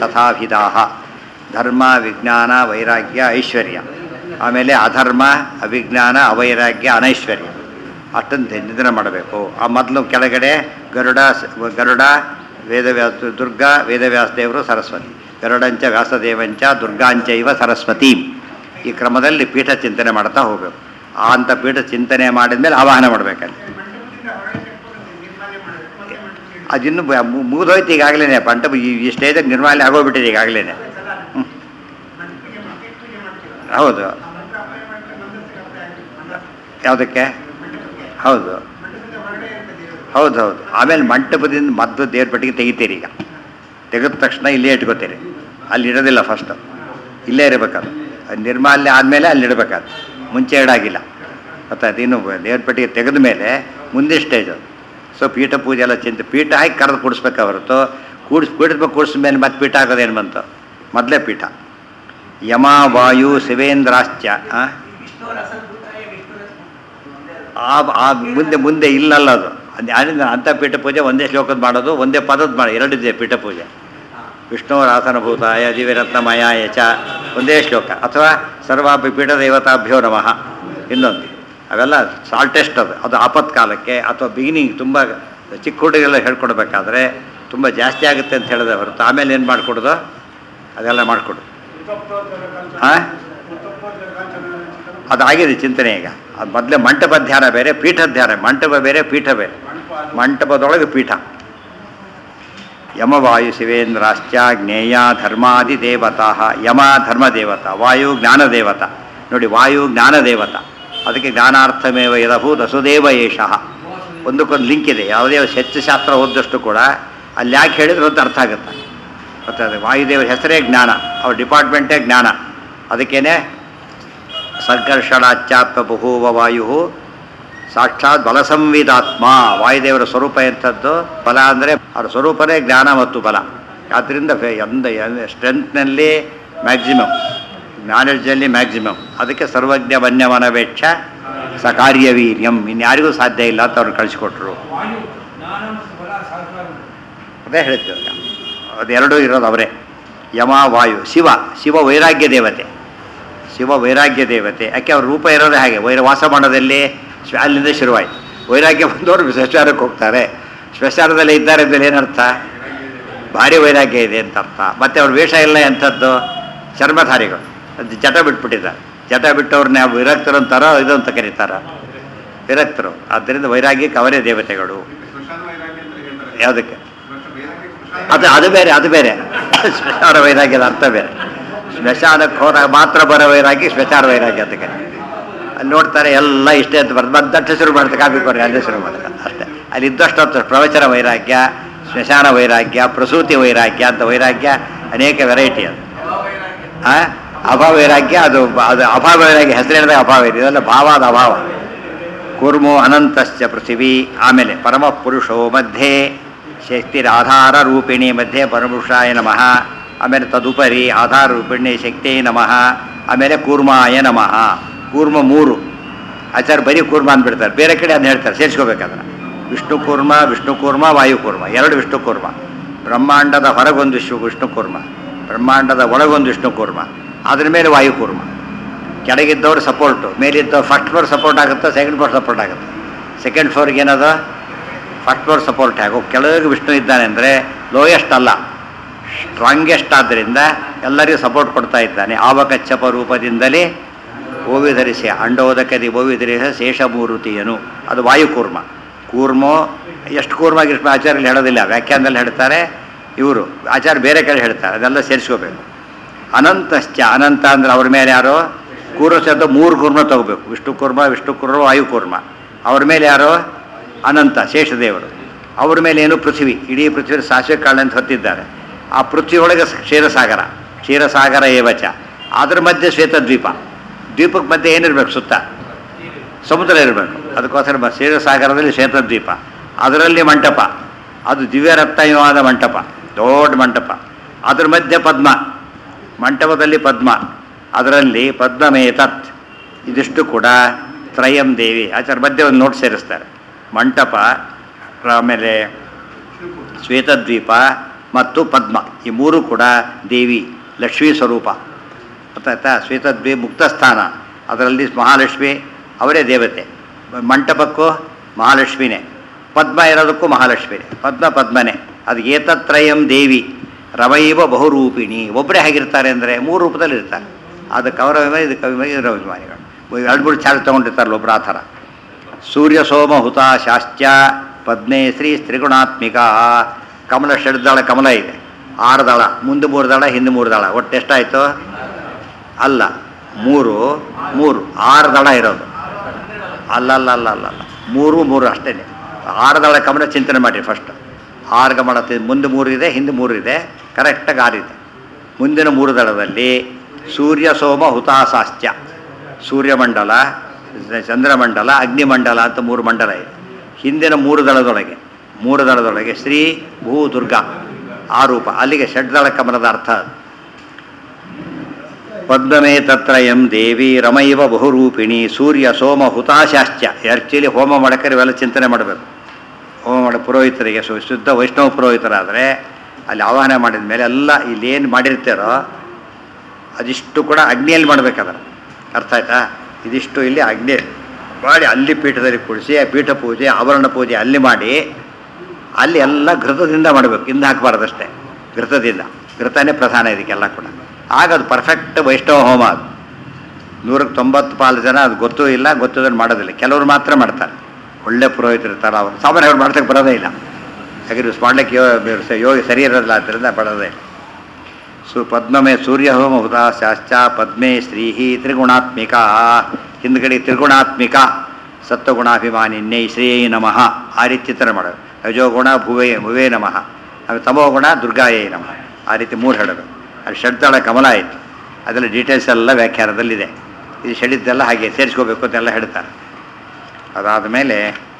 ತಥಾಭಿಧಾಹ ಧರ್ಮ ವಿಜ್ಞಾನ ವೈರಾಗ್ಯ ಐಶ್ವರ್ಯ ಆಮೇಲೆ ಅಧರ್ಮ ಅವಿಜ್ಞಾನ ಅವೈರಾಗ್ಯ ಅನೈಶ್ವರ್ಯ ಅಷ್ಟನ್ನು ನಿಧನ ಮಾಡಬೇಕು ಆ ಮೊದಲು ಕೆಳಗಡೆ ಗರುಡ ಸ- ಗರುಡ ವೇದವ್ಯಾಸ ದುರ್ಗಾ ವೇದವ್ಯಾಸ ದೇವರು ಸರಸ್ವತಿ ಗರುಡಂಚ ವ್ಯಾಸದೇವಂಚ ದುರ್ಗಾಂಚೈವ ಸರಸ್ವತಿ ಈ ಕ್ರಮದಲ್ಲಿ ಪೀಠ ಚಿಂತನೆ ಮಾಡ್ತಾ ಹೋಗಬೇಕು ಆ ಅಂತ ಪೀಠ ಚಿಂತನೆ ಮಾಡಿದ ಮೇಲೆ ಆವಾಹನ ಮಾಡಬೇಕಲ್ಲಿ ಅದಿನ್ನು ಬ- ಮು- ಮುಗಿದೋಯ್ತು ಈಗಾಗಲೇ ಬಂಟ ಈ ಈ ಸ್ಟೇಜಲ್ಲಿ ನಿರ್ಮಾಲ್ಯ ಆಗೋಗ್ಬಿಟ್ಟಿದೆ ಈಗಾಗಲೇ ಹೌದು ಯಾವುದಕ್ಕೆ ಹೌದು ಹೌದು ಹೌದು ಆಮೇಲೆ ಮಂಟಪದಿಂದ ಮದ್ದು ದೇವ್ರ ಪೆಟ್ಟಿಗೆ ತೆಗಿತೀರಿ ಈಗ ತೆಗೆದ ತಕ್ಷಣ ಇಲ್ಲೇ ಇಟ್ಕೋತೀರಿ ಅಲ್ಲಿ ಇಡೋದಿಲ್ಲ ಫಸ್ಟು ಇಲ್ಲೇ ಇರಬೇಕದು ಅದು ನಿರ್ಮಾಲ್ಯ ಆದಮೇಲೆ ಅಲ್ಲಿ ಇಡಬೇಕದು ಮುಂಚೆ ಇಡಾಗಿಲ್ಲ ಮತ್ತು ಅದೇನು ದೇವ್ರ ಪೆಟ್ಟಿಗೆ ತೆಗೆದ ಮೇಲೆ ಮುಂದೆ ಸ್ಟೇಜ್ ಅದು ಸೊ ಪೀಠ ಪೂಜೆ ಎಲ್ಲ ಚಿಂತೆ ಪೀಠ ಹಾಕಿ ಕರೆದು ಕೂಡಿಸ್ಬೇಕು ಹೊರತು ಕೂಡಿಸ್ ಕೂಡಿಸ್ಬೇಕು ಕೂಡಿಸಿದ ಮೇಲೆ ಮತ್ತೆ ಪೀಠ ಹಾಕೋದೇನು ಬಂತು ಮೊದಲೇ ಪೀಠ ಯಮ ವಾಯು ಶಿವೇಂದ್ರಾಶ್ಚ ಆ? ಆ ಆ ಮುಂದೆ ಮುಂದೆ ಇಲ್ಲಲ್ಲ ಅದು ಅದು ಆದ್ರಿಂದ ಅಂಥ ಪೀಠ ಪೂಜೆ ಒಂದೇ ಶ್ಲೋಕದ ಮಾಡೋದು ಒಂದೇ ಪದದ ಮಾಡಿ ಎರಡಿದೆ ಪೀಠ ಪೂಜೆ ವಿಷ್ಣುವರ ಆಸನಭೂತಾಯ ದಿವ್ಯರತ್ನಮಯಾಯ ಚ ಒಂದೇ ಶ್ಲೋಕ ಅಥವಾ ಸರ್ವಾಪಿ ಪೀಠ ದೇವತಾಭ್ಯೋ ನಮಃ ಇನ್ನೊಂದು ಅವೆಲ್ಲ ಸಾಲ್ಟೆಸ್ಟ್ ಅದು ಅದು ಆಪತ್ಕಾಲಕ್ಕೆ ಅಥವಾ ಬಿಗಿನಿಂಗ್ ತುಂಬ ಚಿಕ್ಕ ಹುಡುಗೆಲ್ಲ ಹೇಳ್ಕೊಡ್ಬೇಕಾದ್ರೆ ತುಂಬ ಜಾಸ್ತಿ ಆಗುತ್ತೆ ಅಂತ ಹೇಳಿದೆ ಹೊರತು ಆಮೇಲೆ ಏನು ಮಾಡಿಕೊಡೋದು ಅದೆಲ್ಲ ಮಾಡಿಕೊಡು ಹಾಂ ಅದಾಗಿದೆ ಚಿಂತನೆ ಈಗ ಅದು ಮೊದಲೇ ಮಂಟಪ ಧ್ಯಾನ ಬೇರೆ ಪೀಠ ಧ್ಯಾನ ಮಂಟಪ ಬೇರೆ ಪೀಠ ಬೇರೆ ಮಂಟಪದೊಳಗೆ ಪೀಠ ಯಮವಾಯು ಶಿವೇಂದ್ರಾಶ್ಚ ಜ್ಞೇಯ ಧರ್ಮಾದಿ ದೇವತಾ ಯಮ ಧರ್ಮ ದೇವತಾ ವಾಯು ಜ್ಞಾನ ದೇವತಾ ನೋಡಿ ವಾಯು ಜ್ಞಾನ ದೇವತಾ ಅದಕ್ಕೆ ಜ್ಞಾನಾರ್ಥಮೇವ ಯದಭೂ ದಸುದೇವ ಏಷಃ ಒಂದಕ್ಕೊಂದು ಲಿಂಕ್ ಇದೆ ಯಾವುದೇ ಶಾಸ್ತ್ರ ಓದಿದಷ್ಟು ಕೂಡ ಅಲ್ಲಿ ಯಾಕೆ ಹೇಳಿದ್ರೆ ಅಂತ ಅರ್ಥ ಆಗುತ್ತೆ ಮತ್ತು ಅದು ವಾಯುದೇವರ ಹೆಸರೇ ಜ್ಞಾನ ಅವ್ರ ಡಿಪಾರ್ಟ್ಮೆಂಟೇ ಜ್ಞಾನ ಅದಕ್ಕೇನೆ ಸಂಕರ್ಷಣಾಚ್ಯಾಪ್ತ ಬಹೂವ ವಾಯು ಸಾಕ್ಷಾತ್ ಬಲ ಸಂವಿಧಾತ್ಮ ವಾಯುದೇವರ ಸ್ವರೂಪ ಎಂಥದ್ದು ಬಲ ಅಂದರೆ ಅವರ ಸ್ವರೂಪನೇ ಜ್ಞಾನ ಮತ್ತು ಬಲ ಆದ್ದರಿಂದ ಫೆ- ಎಂದ ಸ್ಟ್ರೆಂತ್ನಲ್ಲಿ ಮ್ಯಾಕ್ಸಿಮಮ್ ನಾಲೆಡ್ಜಲ್ಲಿ ಮ್ಯಾಕ್ಸಿಮಮ್ ಅದಕ್ಕೆ ಸರ್ವಜ್ಞ ವನ್ಯವನವೇಕ್ಷ ಸಕಾರ್ಯವೀರ್ಯಂ ಇನ್ಯಾರಿಗೂ ಸಾಧ್ಯ ಇಲ್ಲ ಅಂತ ಅವ್ರು ಕಳಿಸ್ಕೊಟ್ರು ವಾಯು ಜ್ಞಾನ ಮತ್ತು ಬಲ ಸಹಕಾರ ಅದೇ ಹೇಳ್ತೀವಿ ಅದೆರಡೂ ಇರೋದು ಅವರೇ ಯಮ ವಾಯು ಶಿವ ಶಿವ ವೈರಾಗ್ಯ ದೇವತೆ ಶಿವ ವೈರಾಗ್ಯ ದೇವತೆ ಯಾಕೆ ಅವ್ರ ರೂಪ ಇರೋದೇ ಹಾಗೆ ವೈರ ವಾಸ ಮಾಡೋದಲ್ಲಿ ಶ್ವ- ಅಲ್ಲಿಂದ ಶುರುವಾಯಿತು ವೈರಾಗ್ಯ ಬಂದವರು ಶ್ಮಶಾನಕ್ಕೆ ಹೋಗ್ತಾರೆ ಶ್ಮಶಾನದಲ್ಲಿ ಇದ್ದಾರೆ ಅಂದರೆ ಏನರ್ಥ ಭಾರಿ ವೈರಾಗ್ಯ ಇದೆ ಅಂತ ಅರ್ಥ ಮತ್ತು ಅವ್ರ ವೇಷ ಎಲ್ಲ ಎಂಥದ್ದು ಚರ್ಮಧಾರಿಗಳು ಅದು ಜಟ ಬಿಟ್ಬಿಟ್ಟಿದ್ದಾರೆ ಜಟ ಬಿಟ್ಟವ್ರನ್ನ ಯಾವ ವಿರಕ್ತರು ಅಂತಾರೋ ಇದು ಅಂತ ಕರೀತಾರ ವಿರಕ್ತರು ಆದ್ದರಿಂದ ವೈರಾಗ್ಯಕ್ಕೆ ಅವರೇ ದೇವತೆಗಳು ಯಾವುದಕ್ಕೆ ಅದು ಅದು ಬೇರೆ ಅದು ಬೇರೆ ಸ್ಮಶಾನ ವೈರಾಗ್ಯದ ಅರ್ಥ ಬೇರೆ ಸ್ಮಶಾನಕ್ಕೆ ಹೋದಾಗ ಮಾತ್ರ ಬರೋ ವೈರಾಗ್ಯ ಸ್ಮಶಾನ ವೈರಾಗ್ಯ ಅಂತ ಕರೀತಾರೆ ಅಲ್ಲಿ ನೋಡ್ತಾರೆ ಎಲ್ಲ ಇಷ್ಟೇ ಅಂತ ಬರ್ದು ಮದ್ದಟ್ಟು ಶುರು ಮಾಡ್ತಾರೆ ಕಾಪಿ ಕೊಡ್ರಿ ಅಲ್ಲೇ ಶುರು ಮಾಡ್ತಾರೆ ಅಷ್ಟೇ ಅಲ್ಲಿ ಇದ್ದಷ್ಟು ಹೊತ್ತು ಪ್ರವಚನ ವೈರಾಗ್ಯ ಸ್ಮಶಾನ ವೈರಾಗ್ಯ ಪ್ರಸೂತಿ ವೈರಾಗ್ಯ ಅಂತ ವೈರಾಗ್ಯ ಅನೇಕ ವೆರೈಟಿ ಅದು ಆ? ಅಭಾವ ವೈರಾಗ್ಯ ಅದು ಬ- ಅದು ಅಭಾವ ವೈರಾಗ್ಯ ಹೆಸರು ಹೇಳಿದಾಗ ಅಭಾವ ಇದೆ ಇದೆಲ್ಲ ಭಾವಾದ ಅಭಾವ ಕೂರ್ಮೋ ಅನಂತಶ್ಚ ಪೃಥಿವಿ ಆಮೇಲೆ ಪರಮ ಪುರುಷೋ ಮಧ್ಯೆ ಶಕ್ತಿರ ಆಧಾರ ರೂಪಿಣಿ ಮಧ್ಯೆ ಪರಮಪುರುಷಾಯ ನಮಃ ಆಮೇಲೆ ತದುಪರಿ ಆಧಾರ ರೂಪಿಣಿ ಶಕ್ತಿಯೇ ನಮಃ ಆಮೇಲೆ ಕೂರ್ಮಾಯ ನಮಃ ಕೂರ್ಮ ಮೂರು ಆಚಾರ್ಯ ಬರೀ ಕೂರ್ಮ ಅಂದ್ಬಿಡ್ತಾರೆ ಬೇರೆ ಕಡೆ ಅದನ್ನ ಹೇಳ್ತಾರೆ ಸೇರಿಸ್ಕೋಬೇಕಾದ್ರೆ ವಿಷ್ಣು ಕೂರ್ಮ ವಿಷ್ಣು ಕೂರ್ಮ ವಾಯು ಕೂರ್ಮ ಎರಡು ವಿಷ್ಣು ಕೂರ್ಮ ಬ್ರಹ್ಮಾಂಡದ ಹೊರಗೊಂದು ವಿಷ್ಣು ವಿಷ್ಣು ಕೂರ್ಮ ಬ್ರಹ್ಮಾಂಡದ ಒಳಗೊಂದು ವಿಷ್ಣು ಕೂರ್ಮ ಅದ್ರ ಮೇಲೆ ವಾಯು ಕೂರ್ಮ ಕೆಳಗಿದ್ದವ್ರು ಸಪೋರ್ಟು ಮೇಲಿದ್ದವ್ರು ಫಸ್ಟ್ ಫ್ಲೋರ್ ಸಪೋರ್ಟ್ ಆಗುತ್ತೆ ಸೆಕೆಂಡ್ ಫ್ಲೋರ್ ಸಪೋರ್ಟ್ ಆಗುತ್ತೆ ಸೆಕೆಂಡ್ ಫ್ಲೋರ್ಗೆ ಏನದು ಫಸ್ಟ್ ಫ್ಲೋರ್ ಸಪೋರ್ಟ್ ಆಗೋ ಕೆಳಗೆ ವಿಷ್ಣು ಇದ್ದಾನೆ ಅಂದರೆ ಲೋಯೆಸ್ಟ್ ಅಲ್ಲ ಸ್ಟ್ರಾಂಗೆಸ್ಟ್ ಆದ್ದರಿಂದ ಎಲ್ಲರಿಗೂ ಸಪೋರ್ಟ್ ಕೊಡ್ತಾ ಇದ್ದಾನೆ ಆವಕಚ್ಚಪ ರೂಪದಿಂದಲೇ ಓವಿ ಧರಿಸಿ ಅಂಡೋದಕದಿ ಓವಿ ಧರಿಸ ಶೇಷಮೂರುತಿಯನು ಅದು ವಾಯು ಕೂರ್ಮ ಕೂರ್ಮೋ ಎಷ್ಟು ಕೂರ್ಮ ಗಿರ್ಮ ಆಚಾರ್ಯಲ್ಲಿ ಹೇಳೋದಿಲ್ಲ ವ್ಯಾಖ್ಯಾನದಲ್ಲಿ ಹೇಳ್ತಾರೆ ಇವರು ಆಚಾರ್ಯ ಬೇರೆ ಕಡೆ ಹೇಳ್ತಾರೆ ಅದೆಲ್ಲ ಸೇರಿಸ್ಕೋಬೇಕು ಅನಂತಶ್ಚ ಅನಂತ ಅಂದ್ರೆ ಅವ್ರ ಮೇಲೆ ಯಾರು ಕೂರ್ಮ ಶಬ್ದ ಮೂರು ಕೂರ್ಮ ತಗೋಬೇಕು ವಿಷ್ಣು ಕೂರ್ಮ ವಿಷ್ಣು ಕೂರ್ಮ ವಾಯು ಕೂರ್ಮ ಅವ್ರ ಮೇಲೆ ಯಾರು ಅನಂತ ಶೇಷದೇವರು ಅವ್ರ ಮೇಲೆ ಏನು ಪೃಥ್ವಿ ಇಡೀ ಪೃಥ್ವಿ ಸಾಸಿವೆ ಕಾಳಂತ ಹೊತ್ತಿದ್ದಾರೆ ಆ ಪೃಥ್ವಿ ಒಳಗೆ ಕ್ಷೀರಸಾಗರ ಕ್ಷೀರಸಾಗರ ಏವಚ ಅದ್ರ ಮಧ್ಯೆ ಶ್ವೇತದ್ವೀಪ ದ್ವೀಪಕ್ಕೆ ಮಧ್ಯೆ ಏನಿರ್ಬೇಕು ಸುತ್ತ ಸಮುದ್ರ ಇರಬೇಕು ಅದಕ್ಕೋಸ್ಕರ ಮ- ಕ್ಷೀರಸಾಗರದಲ್ಲಿ ಶ್ವೇತದ್ವೀಪ ಅದರಲ್ಲಿ ಮಂಟಪ ಅದು ದಿವ್ಯರತ್ನಯುವಾದ ಮಂಟಪ ದೊಡ್ಡ ಮಂಟಪ ಅದ್ರ ಮಧ್ಯೆ ಪದ್ಮ ಮಂಟಪದಲ್ಲಿ ಪದ್ಮ ಅದರಲ್ಲಿ ಪದ್ಮಮೇತತ್ ಇದಿಷ್ಟು ಕೂಡ ತ್ರಯಂ ದೇವಿ ಆಚಾರ ಮಧ್ಯೆ ಒಂದು ನೋಟ್ ಸೇರಿಸ್ತಾರೆ ಮಂಟಪ ಆಮೇಲೆ ಶ್ವೇತದ್ವೀಪ ಮತ್ತು ಪದ್ಮ ಈ ಮೂರು ಕೂಡ ದೇವಿ ಲಕ್ಷ್ಮೀ ಸ್ವರೂಪ ಗೊತ್ತಾಯ್ತಾ ಶ್ವೇತದ್ವಿ ಮುಕ್ತಸ್ಥಾನ ಅದರಲ್ಲಿ ಮಹಾಲಕ್ಷ್ಮಿ ಅವರೇ ದೇವತೆ ಮಂಟಪಕ್ಕೂ ಮಹಾಲಕ್ಷ್ಮಿನೇ ಪದ್ಮ ಇರೋದಕ್ಕೂ ಮಹಾಲಕ್ಷ್ಮಿನೇ ಪದ್ಮ ಪದ್ಮನೇ ಅದು ಏತತ್ರಯಂ ದೇವಿ ರವೈವ ಬಹುರೂಪಿಣಿ ಒಬ್ಬರೇ ಹೇಗಿರ್ತಾರೆ ಅಂದರೆ ಮೂರು ರೂಪದಲ್ಲಿ ಇರ್ತಾರೆ ಅದು ಕೌರವ ಇದು ಕವಿಮ ಇದು ರವಿಮಾನಿಗಳು ಎರಡು ಮೂರು ಚಾರ್ಜ್ ತೊಗೊಂಡಿರ್ತಾರಲ್ಲ ಒಬ್ರು ಆ ಥರ ಸೂರ್ಯ ಸೋಮ ಹುತ ಶಾಸ್ತ್ಯ ಪದ್ಮೇ ಶ್ರೀ ತ್ರಿಗುಣಾತ್ಮಿಕ ಕಮಲ ಷಡ್ದಳ ಕಮಲ ಇದೆ ಆರು ದಳ ಮುಂದೆ ಮೂರು ದಳ ಹಿಂದೆ ಮೂರು ದಳ ಒಟ್ಟು ಎಷ್ಟಾಯಿತು ಅಲ್ಲ ಮೂರು ಮೂರು ಆರು ದಳ ಇರೋದು ಅಲ್ಲ ಅಲ್ಲ ಅಲ್ಲ ಅಲ್ಲ ಅಲ್ಲ ಮೂರು ಮೂರು ಅಷ್ಟೇ ಆರು ದಳ ಕಮಲ ಚಿಂತನೆ ಮಾಡಿ ಫಸ್ಟ್ ಆರು ಗಮನ ತಿ- ಮುಂದೆ ಮೂರು ಇದೆ ಹಿಂದೆ ಮೂರು ಇದೆ ಕರೆಕ್ಟಾಗಿ ಆರಿದೆ ಮುಂದಿನ ಮೂರು ದಳದಲ್ಲಿ ಸೂರ್ಯ ಸೋಮ ಹುತಾಸಾಸ್ತ್ಯ ಸೂರ್ಯಮಂಡಲ ಚಂದ್ರಮಂಡಲ ಅಗ್ನಿಮಂಡಲ ಅಂತ ಮೂರು ಮಂಡಲ ಇದೆ ಹಿಂದಿನ ಮೂರು ದಳದೊಳಗೆ ಮೂರು ದಳದೊಳಗೆ ಶ್ರೀ ಭೂ ದುರ್ಗಾ ಆ ರೂಪ ಅಲ್ಲಿಗೆ ಷಡ್ದಳ ಕಮಲದ ಅರ್ಥ ಅದು ಪದ್ಮಮೇ ತತ್ರ ಎಂ ದೇವಿ ರಮೈವ ಬಹುರೂಪಿಣಿ ಸೂರ್ಯ ಸೋಮ ಹುತಾಶಾಶ್ಚ ಆ್ಯಕ್ಚುಲಿ ಹೋಮ ಮಾಡಕ್ಕೆ ಇವೆಲ್ಲ ಚಿಂತನೆ ಮಾಡಬೇಕು ಹೋಮ ಮಾಡೋ ಪುರೋಹಿತರಿಗೆ ಸು ಶುದ್ಧ ವೈಷ್ಣವ ಪುರೋಹಿತರಾದರೆ ಅಲ್ಲಿ ಆವಾಹನೆ ಮಾಡಿದ ಮೇಲೆ ಎಲ್ಲ ಇಲ್ಲಿ ಏನು ಮಾಡಿರ್ತಾರೋ ಅದಿಷ್ಟು ಕೂಡ ಅಗ್ನಿಯಲ್ಲಿ ಮಾಡ್ಬೇಕಾದ್ರೆ ಅರ್ಥ ಆಯ್ತಾ ಇದಿಷ್ಟು ಇಲ್ಲಿ ಅಗ್ನಿ ಮಾಡಿ ಅಲ್ಲಿ ಪೀಠದಲ್ಲಿ ಕೂಡಿಸಿ ಆ ಪೀಠ ಪೂಜೆ ಆವರಣ ಪೂಜೆ ಅಲ್ಲಿ ಮಾಡಿ ಅಲ್ಲಿ ಎಲ್ಲ ಘೃತದಿಂದ ಮಾಡಬೇಕು ಹಿಂದೆ ಹಾಕಬಾರ್ದಷ್ಟೇ ಘೃತದಿಂದ ಘೃತನೇ ಪ್ರಧಾನ ಇದಕ್ಕೆಲ್ಲ ಕೂಡ ಆಗ ಅದು ಪರ್ಫೆಕ್ಟ್ ವೈಷ್ಣವ ಹೋಮ ಅದು ನೂರಕ್ಕೆ ತೊಂಬತ್ತು ಪಾಲು ಜನ ಅದು ಗೊತ್ತೂ ಇಲ್ಲ ಗೊತ್ತದನ್ನು ಮಾಡೋದಿಲ್ಲ ಕೆಲವರು ಮಾತ್ರ ಮಾಡ್ತಾರೆ ಒಳ್ಳೆ ಪುರೋಹಿತರು ಇರ್ತಾರೆ ಅವರು ಸಾಮಾನ್ಯವ್ರು ಮಾಡ್ಸಕ್ಕೆ ಬರೋದೇ ಇಲ್ಲ ಹಾಗೆ ಮಾಡ್ಲಿಕ್ಕೆ ಯೋ ಯೋಗಿ ಸರಿ ಇರೋದಿಲ್ಲ ಆದ್ದರಿಂದ ಬರೋದೇ ಇಲ್ಲ ಸು ಪದ್ಮಮೇ ಸೂರ್ಯ ಹೋಮ ಹುತಾಶ್ಚಾಶ್ಚ ಪದ್ಮೇ ಶ್ರೀಹಿ ತ್ರಿಗುಣಾತ್ಮಿಕ ಹಿಂದ್ಗಡೆ ತ್ರಿಗುಣಾತ್ಮಿಕ ಸತ್ವಗುಣಾಭಿಮಾನಿನ್ಯೈ ಶ್ರೇಯೈ ನಮಃ ಆ ರೀತಿ ಚಿಂತನೆ ಮಾಡೋದು ರಜೋಗುಣ ಭುವೇ ಭುವೇ ನಮಃ ಆಮೇಲೆ ತಮೋಗುಣ ದುರ್ಗಾಯೈ ನಮಃ ಆ ರೀತಿ ಮೂರು ಹೇಳೋದು ಅದು ಷಡ್ದಳ ಕಮಲ ಆಯಿತು ಅದೆಲ್ಲ ಡೀಟೇಲ್ಸ್ ಎಲ್ಲ ವ್ಯಾಖ್ಯಾನದಲ್ಲಿದೆ ಇದು ಷಡಿದ್ದೆಲ್ಲ ಹಾಗೆ ಸೇರಿಸ್ಕೋಬೇಕು ಅಂತೆಲ್ಲ ಹೇಳ್ತಾರೆ ಅದಾದ ಮೇಲೆ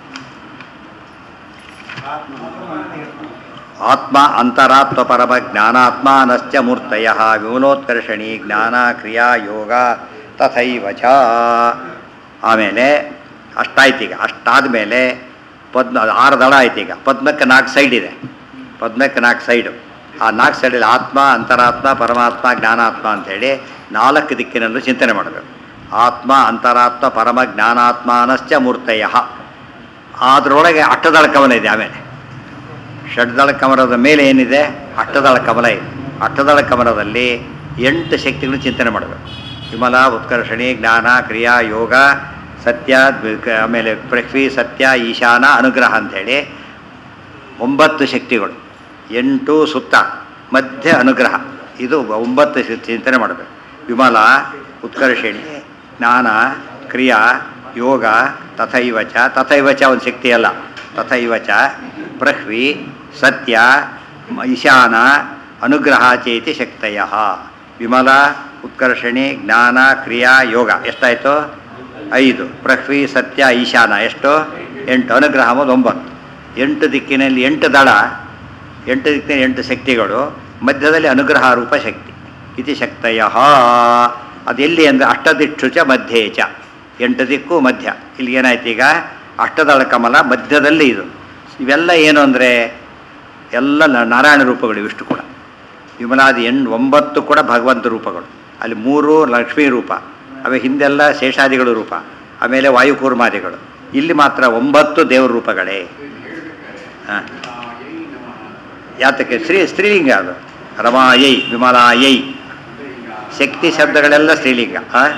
ಆತ್ಮ ಅಂತರಾತ್ಮ ಪರಮ ಜ್ಞಾನಾತ್ಮಾನಶ್ಚ ಮೂರ್ತಯ ವಿಮಲೋತ್ಕರ್ಷಣಿ ಜ್ಞಾನ ಕ್ರಿಯಾ ಯೋಗ ತಥೈವ ಚ ಆಮೇಲೆ ಅಷ್ಟಾಯ್ತು ಈಗ ಅಷ್ಟಾದ ಮೇಲೆ ಪದ್ಮ ಅದು ಆರು ದಳ ಆಯ್ತು ಈಗ ಪದ್ಮಕ್ಕೆ ನಾಲ್ಕು ಸೈಡ್ ಇದೆ ಪದ್ಮಕ್ಕೆ ನಾಲ್ಕು ಸೈಡು ಆ ನಾಲ್ಕು ಸೈಡಲ್ಲಿ ಆತ್ಮ ಅಂತರಾತ್ಮ ಪರಮಾತ್ಮ ಜ್ಞಾನಾತ್ಮ ಅಂಥೇಳಿ ನಾಲ್ಕು ದಿಕ್ಕಿನಲ್ಲೂ ಚಿಂತನೆ ಮಾಡಬೇಕು ಆತ್ಮ ಅಂತರಾತ್ಮ ಪರಮ ಜ್ಞಾನಾತ್ಮಾನಶ್ಚ ಮೂರ್ತಯ ಅದರೊಳಗೆ ಅಟ್ಟದಳ ಕವನ ಇದೆ ಆಮೇಲೆ ಷಡ್ದಳ ಕಮಲದ ಮೇಲೆ ಏನಿದೆ ಅಷ್ಟದಳ ಕಮಲ ಇದೆ ಅಷ್ಟದಳ ಕಮಲದಲ್ಲಿ ಎಂಟು ಶಕ್ತಿಗಳು ಚಿಂತನೆ ಮಾಡಬೇಕು ವಿಮಲ ಉತ್ಕರ್ಷಣಿ ಜ್ಞಾನ ಕ್ರಿಯಾ ಯೋಗ ಸತ್ಯ ದ್ವಿ- ಆಮೇಲೆ ಪೃಥ್ವಿ ಸತ್ಯ ಈಶಾನ ಅನುಗ್ರಹ ಅಂಥೇಳಿ ಒಂಬತ್ತು ಶಕ್ತಿಗಳು ಎಂಟು ಸುತ್ತ ಮಧ್ಯ ಅನುಗ್ರಹ ಇದು ಒಂಬತ್ತು ಶಿ- ಚಿಂತನೆ ಮಾಡಬೇಕು ವಿಮಲ ಉತ್ಕರ್ಷಣಿ ಜ್ಞಾನ ಕ್ರಿಯಾ ಯೋಗ ತಥೈವ ಚ ತಥೈವ ಚ ಒಂದು ಶಕ್ತಿ ಅಲ್ಲ ತಥೈವ ಚ ಪೃಥ್ವಿ ಸತ್ಯ ಮ- ಈಶಾನ ಅನುಗ್ರಹ ಚೇತಿ ಶಕ್ತಯ ವಿಮಲ ಉತ್ಕರ್ಷಣಿ ಜ್ಞಾನ ಕ್ರಿಯಾ ಯೋಗ ಎಷ್ಟಾಯಿತು ಐದು ಪೃಥ್ವಿ ಸತ್ಯ ಈಶಾನ ಎಷ್ಟು ಎಂಟು ಅನುಗ್ರಹ ಅನ್ನೋದು ಒಂಬತ್ತು ಎಂಟು ದಿಕ್ಕಿನಲ್ಲಿ ಎಂಟು ದಳ ಎಂಟು ದಿಕ್ಕಿನ ಎಂಟು ಶಕ್ತಿಗಳು ಮಧ್ಯದಲ್ಲಿ ಅನುಗ್ರಹ ರೂಪ ಶಕ್ತಿ ಇತಿ ಶಕ್ತಯ ಅದೆಲ್ಲಿ ಅಂದರೆ ಅಷ್ಟದಿಕ್ಷು ಚ ಮಧ್ಯೆ ಚ ಎಂಟು ದಿಕ್ಕು ಮಧ್ಯ ಇಲ್ಲಿ ಏನಾಯ್ತು ಈಗ ಅಷ್ಟದಳ ಕಮಲ ಮಧ್ಯದಲ್ಲಿ ಇದು ಇವೆಲ್ಲ ಏನು ಅಂದರೆ ಎಲ್ಲ ನ- ನಾರಾಯಣ ರೂಪಗಳು ಇವಿಷ್ಟು ಕೂಡ ವಿಮಲಾದಿ ಎಂಟು ಒಂಬತ್ತು ಕೂಡ ಭಗವಂತ ರೂಪಗಳು ಅಲ್ಲಿ ಮೂರು ಲಕ್ಷ್ಮೀ ರೂಪ ಆಮೇಲೆ ಹಿಂದೆಲ್ಲ ಶೇಷಾದಿಗಳು ರೂಪ ಆಮೇಲೆ ವಾಯುಕೂರ್ಮಾದಿಗಳು ಇಲ್ಲಿ ಮಾತ್ರ ಒಂಬತ್ತು ದೇವ್ರ ರೂಪಗಳೇ ಹಾಂ ಯಾತಕ್ಕೆ ಸ್ತ್ರೀ ಸ್ತ್ರೀಲಿಂಗ ಅದು ರಮಾಯೈ ವಿಮಲಾಯೈ ಶಕ್ತಿ ಶಬ್ದಗಳೆಲ್ಲ ಸ್ತ್ರೀಲಿಂಗ ಹಾಂ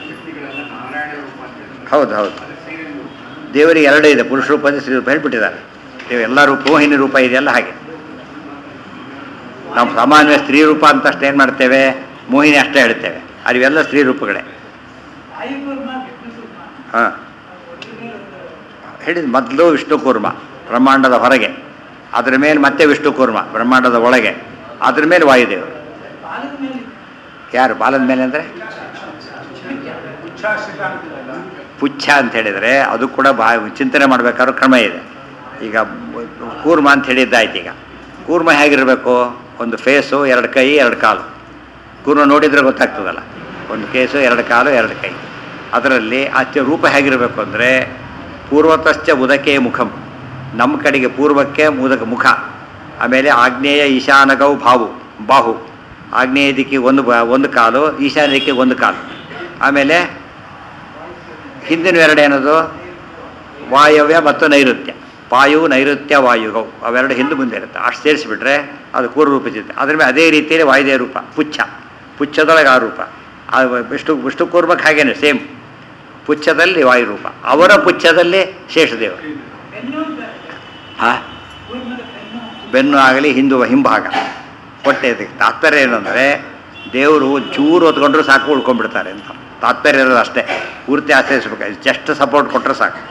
ಹೌದು ಹೌದು ದೇವರಿಗೆ ಎರಡು ಇದೆ ಪುರುಷ ರೂಪ ಇದೆ ಸ್ತ್ರೀ ರೂಪ ಹೇಳ್ಬಿಟ್ಟಿದ್ದಾರೆ ದೇವ ಎಲ್ಲ ರೂಪ ಮೋಹಿನಿ ರೂಪ ಇದೆಯಲ್ಲ ಹಾಗೆ ನಾವು ಸಾಮಾನ್ಯ ಸ್ತ್ರೀ ರೂಪ ಅಂತ ಅಷ್ಟೇ ಏನು ಮಾಡ್ತೇವೆ ಮೋಹಿನಿ ಅಷ್ಟೇ ಹೇಳ್ತೇವೆ ಅದು ಇವೆಲ್ಲ ಸ್ತ್ರೀ ರೂಪಗಳೇ ವಾಯುಕೂರ್ಮ ವಿಷ್ಣುಕೂರ್ಮ ಹಾಂ ಹೇಳಿದ ಮೊದಲು ವಿಷ್ಣು ಕೂರ್ಮ ಬ್ರಹ್ಮಾಂಡದ ಹೊರಗೆ ಅದ್ರ ಮೇಲೆ ಮತ್ತೆ ವಿಷ್ಣು ಕೂರ್ಮ ಬ್ರಹ್ಮಾಂಡದ ಒಳಗೆ ಅದ್ರ ಮೇಲೆ ವಾಯುದೇವರು ಬಾಲದ ಮೇಲೆ ಯಾರು ಬಾಲದ ಮೇಲೆ ಅಂದರೆ ಉಚ್ಛ್ವಾಸಿತ ಅಂತಿರಲ್ಲ ಪುಚ್ಛ ಅಂತ ಹೇಳಿದರೆ ಅದು ಕೂಡ ಬಾ ಚಿಂತನೆ ಮಾಡಬೇಕಾದ್ರೂ ಕ್ರಮ ಇದೆ ಈಗ ಕೂರ್ಮ ಅಂತ ಹೇಳಿದ್ದಾಯ್ತು ಈಗ ಕೂರ್ಮ ಹೇಗಿರಬೇಕು ಒಂದು ಫೇಸು ಎರಡು ಕೈ ಎರಡು ಕಾಲು ಕೂರ್ಮ ನೋಡಿದರೆ ಗೊತ್ತಾಗ್ತದಲ್ಲ ಒಂದು ಕೇಸು ಎರಡು ಕಾಲು ಎರಡು ಕೈ ಅದರಲ್ಲಿ ಆಚೆ ರೂಪ ಹೇಗಿರಬೇಕು ಅಂದರೆ ಪೂರ್ವತಶ್ಚ ಉದಕೆ ಮುಖಂ ನಮ್ಮ ಕಡೆಗೆ ಪೂರ್ವಕ್ಕೆ ಉದಕ ಮುಖ ಆಮೇಲೆ ಆಗ್ನೇಯ ಈಶಾನಗೌ ಭಾವು ಬಾಹು ಆಗ್ನೇಯ ದಿಕ್ಕಿಗೆ ಒಂದು ಬ- ಒಂದು ಕಾಲು ಈಶಾನ್ಯ ದಿಕ್ಕಿಗೆ ಒಂದು ಕಾಲು ಆಮೇಲೆ ಹಿಂದಿನ ಎರಡು ಏನದು ವಾಯವ್ಯ ಮತ್ತು ನೈಋತ್ಯ ವಾಯು ನೈಋತ್ಯ ವಾಯುಗೌ ಅವೆರಡು ಹಿಂದೆ ಮುಂದೆ ಇರುತ್ತೆ ಅಷ್ಟು ಸೇರಿಸಿಬಿಟ್ರೆ ಅದು ಕೂರು ರೂಪ ಚಿಂತೆ ಅದ್ರ ಮೇಲೆ ಅದೇ ರೀತಿಯಲ್ಲಿ ವಾಯುದೇವ ರೂಪ ಪುಚ್ಛ ಪುಚ್ಛದೊಳಗೆ ಆ ರೂಪ ಆ ವಿಷ್ಣು ವಿಷ್ಣು ಕೂರ್ಮಕ್ಕೆ ಹಾಗೇನೆ ಸೇಮ್ ಪುಚ್ಛದಲ್ಲಿ ವಾಯುರೂಪ ಅವರ ಪುಚ್ಛದಲ್ಲಿ ಶೇಷದೇವ ಬೆನ್ನು ಅಂತ ಹಾಂ ಕೂರ್ಮದ ಬೆನ್ನು ಬೆನ್ನು ಆಗಲಿ ಹಿಂದು ಹಿಂಭಾಗ ಹೊಟ್ಟೆ ಇದಕ್ಕೆ ತಾತ್ಪರ್ಯ ಏನಂದರೆ ದೇವರು ಚೂರು ಹೊತ್ಕೊಂಡ್ರು ಸಾಕು ಉಳ್ಕೊಂಡ್ಬಿಡ್ತಾರೆ ಅಂತ ತಾತ್ಪರ್ಯ ಇರೋದು ಅಷ್ಟೇ ಪೂರ್ತಿ ಆಚರಿಸ್ಬೇಕು ಜಸ್ಟ್ ಸಪೋರ್ಟ್ ಕೊಟ್ಟರೆ ಸಾಕು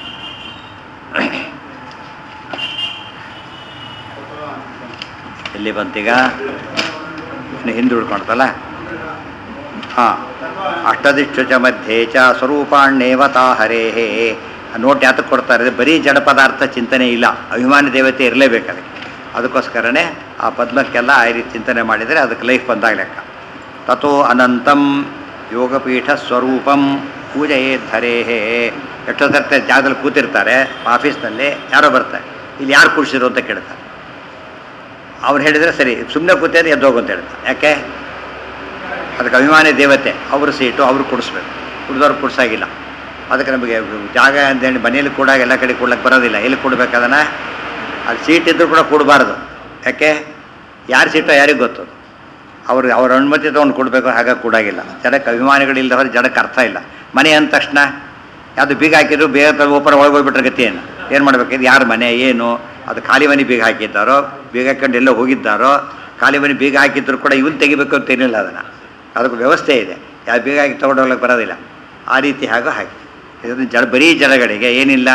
ಎಲ್ಲಿ ಬಂತೀಗ ಇನ್ನು ಹಿಂದೆ ಉಳ್ಕೊಳ್ತಲ್ಲ ಹಾಂ ಅಷ್ಟದಿಷ್ಟು ಚ ಮಧ್ಯೆ ಚ ಸ್ವರೂಪಾಣ್ಯೇವ ಹರೇ ನೋಟ್ ಯಾತಕ್ಕೆ ಕೊಡ್ತಾರೆ ಬರೀ ಜಡ ಪದಾರ್ಥ ಚಿಂತನೆ ಇಲ್ಲ ಅಭಿಮಾನಿ ದೇವತೆ ಇರಲೇಬೇಕು ಅದಕ್ಕೆ ಅದಕ್ಕೋಸ್ಕರನೇ ಆ ಪದ್ಮಕ್ಕೆಲ್ಲ ಆ ರೀತಿ ಚಿಂತನೆ ಮಾಡಿದರೆ ಅದಕ್ಕೆ ಲೈಫ್ ಬಂದಾಗ ಲೆಕ್ಕ ತಥೋ ಅನಂತಂ ಯೋಗಪೀಠ ಸ್ವರೂಪಂ ಪೂಜೆಯೇ ಧರೇಹೇ ಎಷ್ಟೋ ಸರ್ತೆ ಜಾಗದಲ್ಲಿ ಕೂತಿರ್ತಾರೆ ಆಫೀಸ್ನಲ್ಲಿ ಯಾರೋ ಬರ್ತಾರೆ ಇಲ್ಲಿ ಯಾರು ಕೂಡಿಸಿರು ಅಂತ ಕೇಳ್ತಾರೆ ಅವ್ರು ಹೇಳಿದರೆ ಸರಿ ಸುಮ್ಮನೆ ಕೂತಿದ್ರೆ ಎದ್ದು ಹೋಗು ಅಂತ ಹೇಳ್ತಾರೆ ಯಾಕೆ ಅದಕ್ಕೆ ಅಭಿಮಾನಿ ದೇವತೆ ಅವ್ರ ಸೀಟು ಅವ್ರು ಕೊಡಿಸ್ಬೇಕು ಕುಡ್ದವ್ರು ಕೊಡ್ಸಾಗಿಲ್ಲ ಅದಕ್ಕೆ ನಮಗೆ ಜಾಗ ಅಂತೇಳಿ ಮನೇಲಿ ಕೂಡಾಗ ಎಲ್ಲ ಕಡೆ ಕೊಡ್ಲಿಕ್ಕೆ ಬರೋದಿಲ್ಲ ಎಲ್ಲಿ ಕೊಡ್ಬೇಕು ಅದನ್ನು ಅಲ್ಲಿ ಸೀಟ್ ಇದ್ದರೂ ಕೂಡ ಕೊಡಬಾರ್ದು ಯಾಕೆ ಯಾರ ಸೀಟೋ ಯಾರಿಗೆ ಗೊತ್ತು ಅವ್ರು ಅವ್ರ ಅನುಮತಿ ತೊಗೊಂಡು ಕೊಡಬೇಕು ಹಾಗಾಗಿ ಕೂಡಾಗಿಲ್ಲ ಜಡಕ್ಕೆ ಅಭಿಮಾನಿಗಳಿಲ್ಲದ ಹೊರ ಜಡಕ್ಕೆ ಅರ್ಥ ಇಲ್ಲ ಮನೆ ಅಂದ ತಕ್ಷಣ ಯಾವುದು ಬೀಗ ಹಾಕಿದ್ರು ಬೇಗ ಓಪನ್ ಒಳಗೆ ಹೋಗ್ಬಿಟ್ರೆ ಗತಿ ಏನು ಏನು ಮಾಡ್ಬೇಕು ಇದು ಯಾರ ಮನೆ ಏನು ಅದು ಖಾಲಿ ಮನೆ ಬೀಗ ಹಾಕಿದ್ದಾರೋ ಬೀಗ ಹಾಕೊಂಡು ಎಲ್ಲೋ ಹೋಗಿದ್ದಾರೋ ಖಾಲಿ ಮನೆ ಬೀಗ ಹಾಕಿದ್ರು ಕೂಡ ಇವನು ತೆಗಿಬೇಕು ಅಂತ ಏನಿಲ್ಲ ಅದನ್ನು ಅದಕ್ಕೆ ವ್ಯವಸ್ಥೆ ಇದೆ ಯಾವ ಬೀಗ ಹಾಕಿ ತೊಗೊಂಡು ಹೋಗ್ಲಿಕ್ಕೆ ಬರೋದಿಲ್ಲ ಆ ರೀತಿ ಹಾಗೋ ಹಾಗೆ ಇದನ್ನು ಜಡ ಬರೀ ಜಡಗಳಿಗೆ ಏನಿಲ್ಲ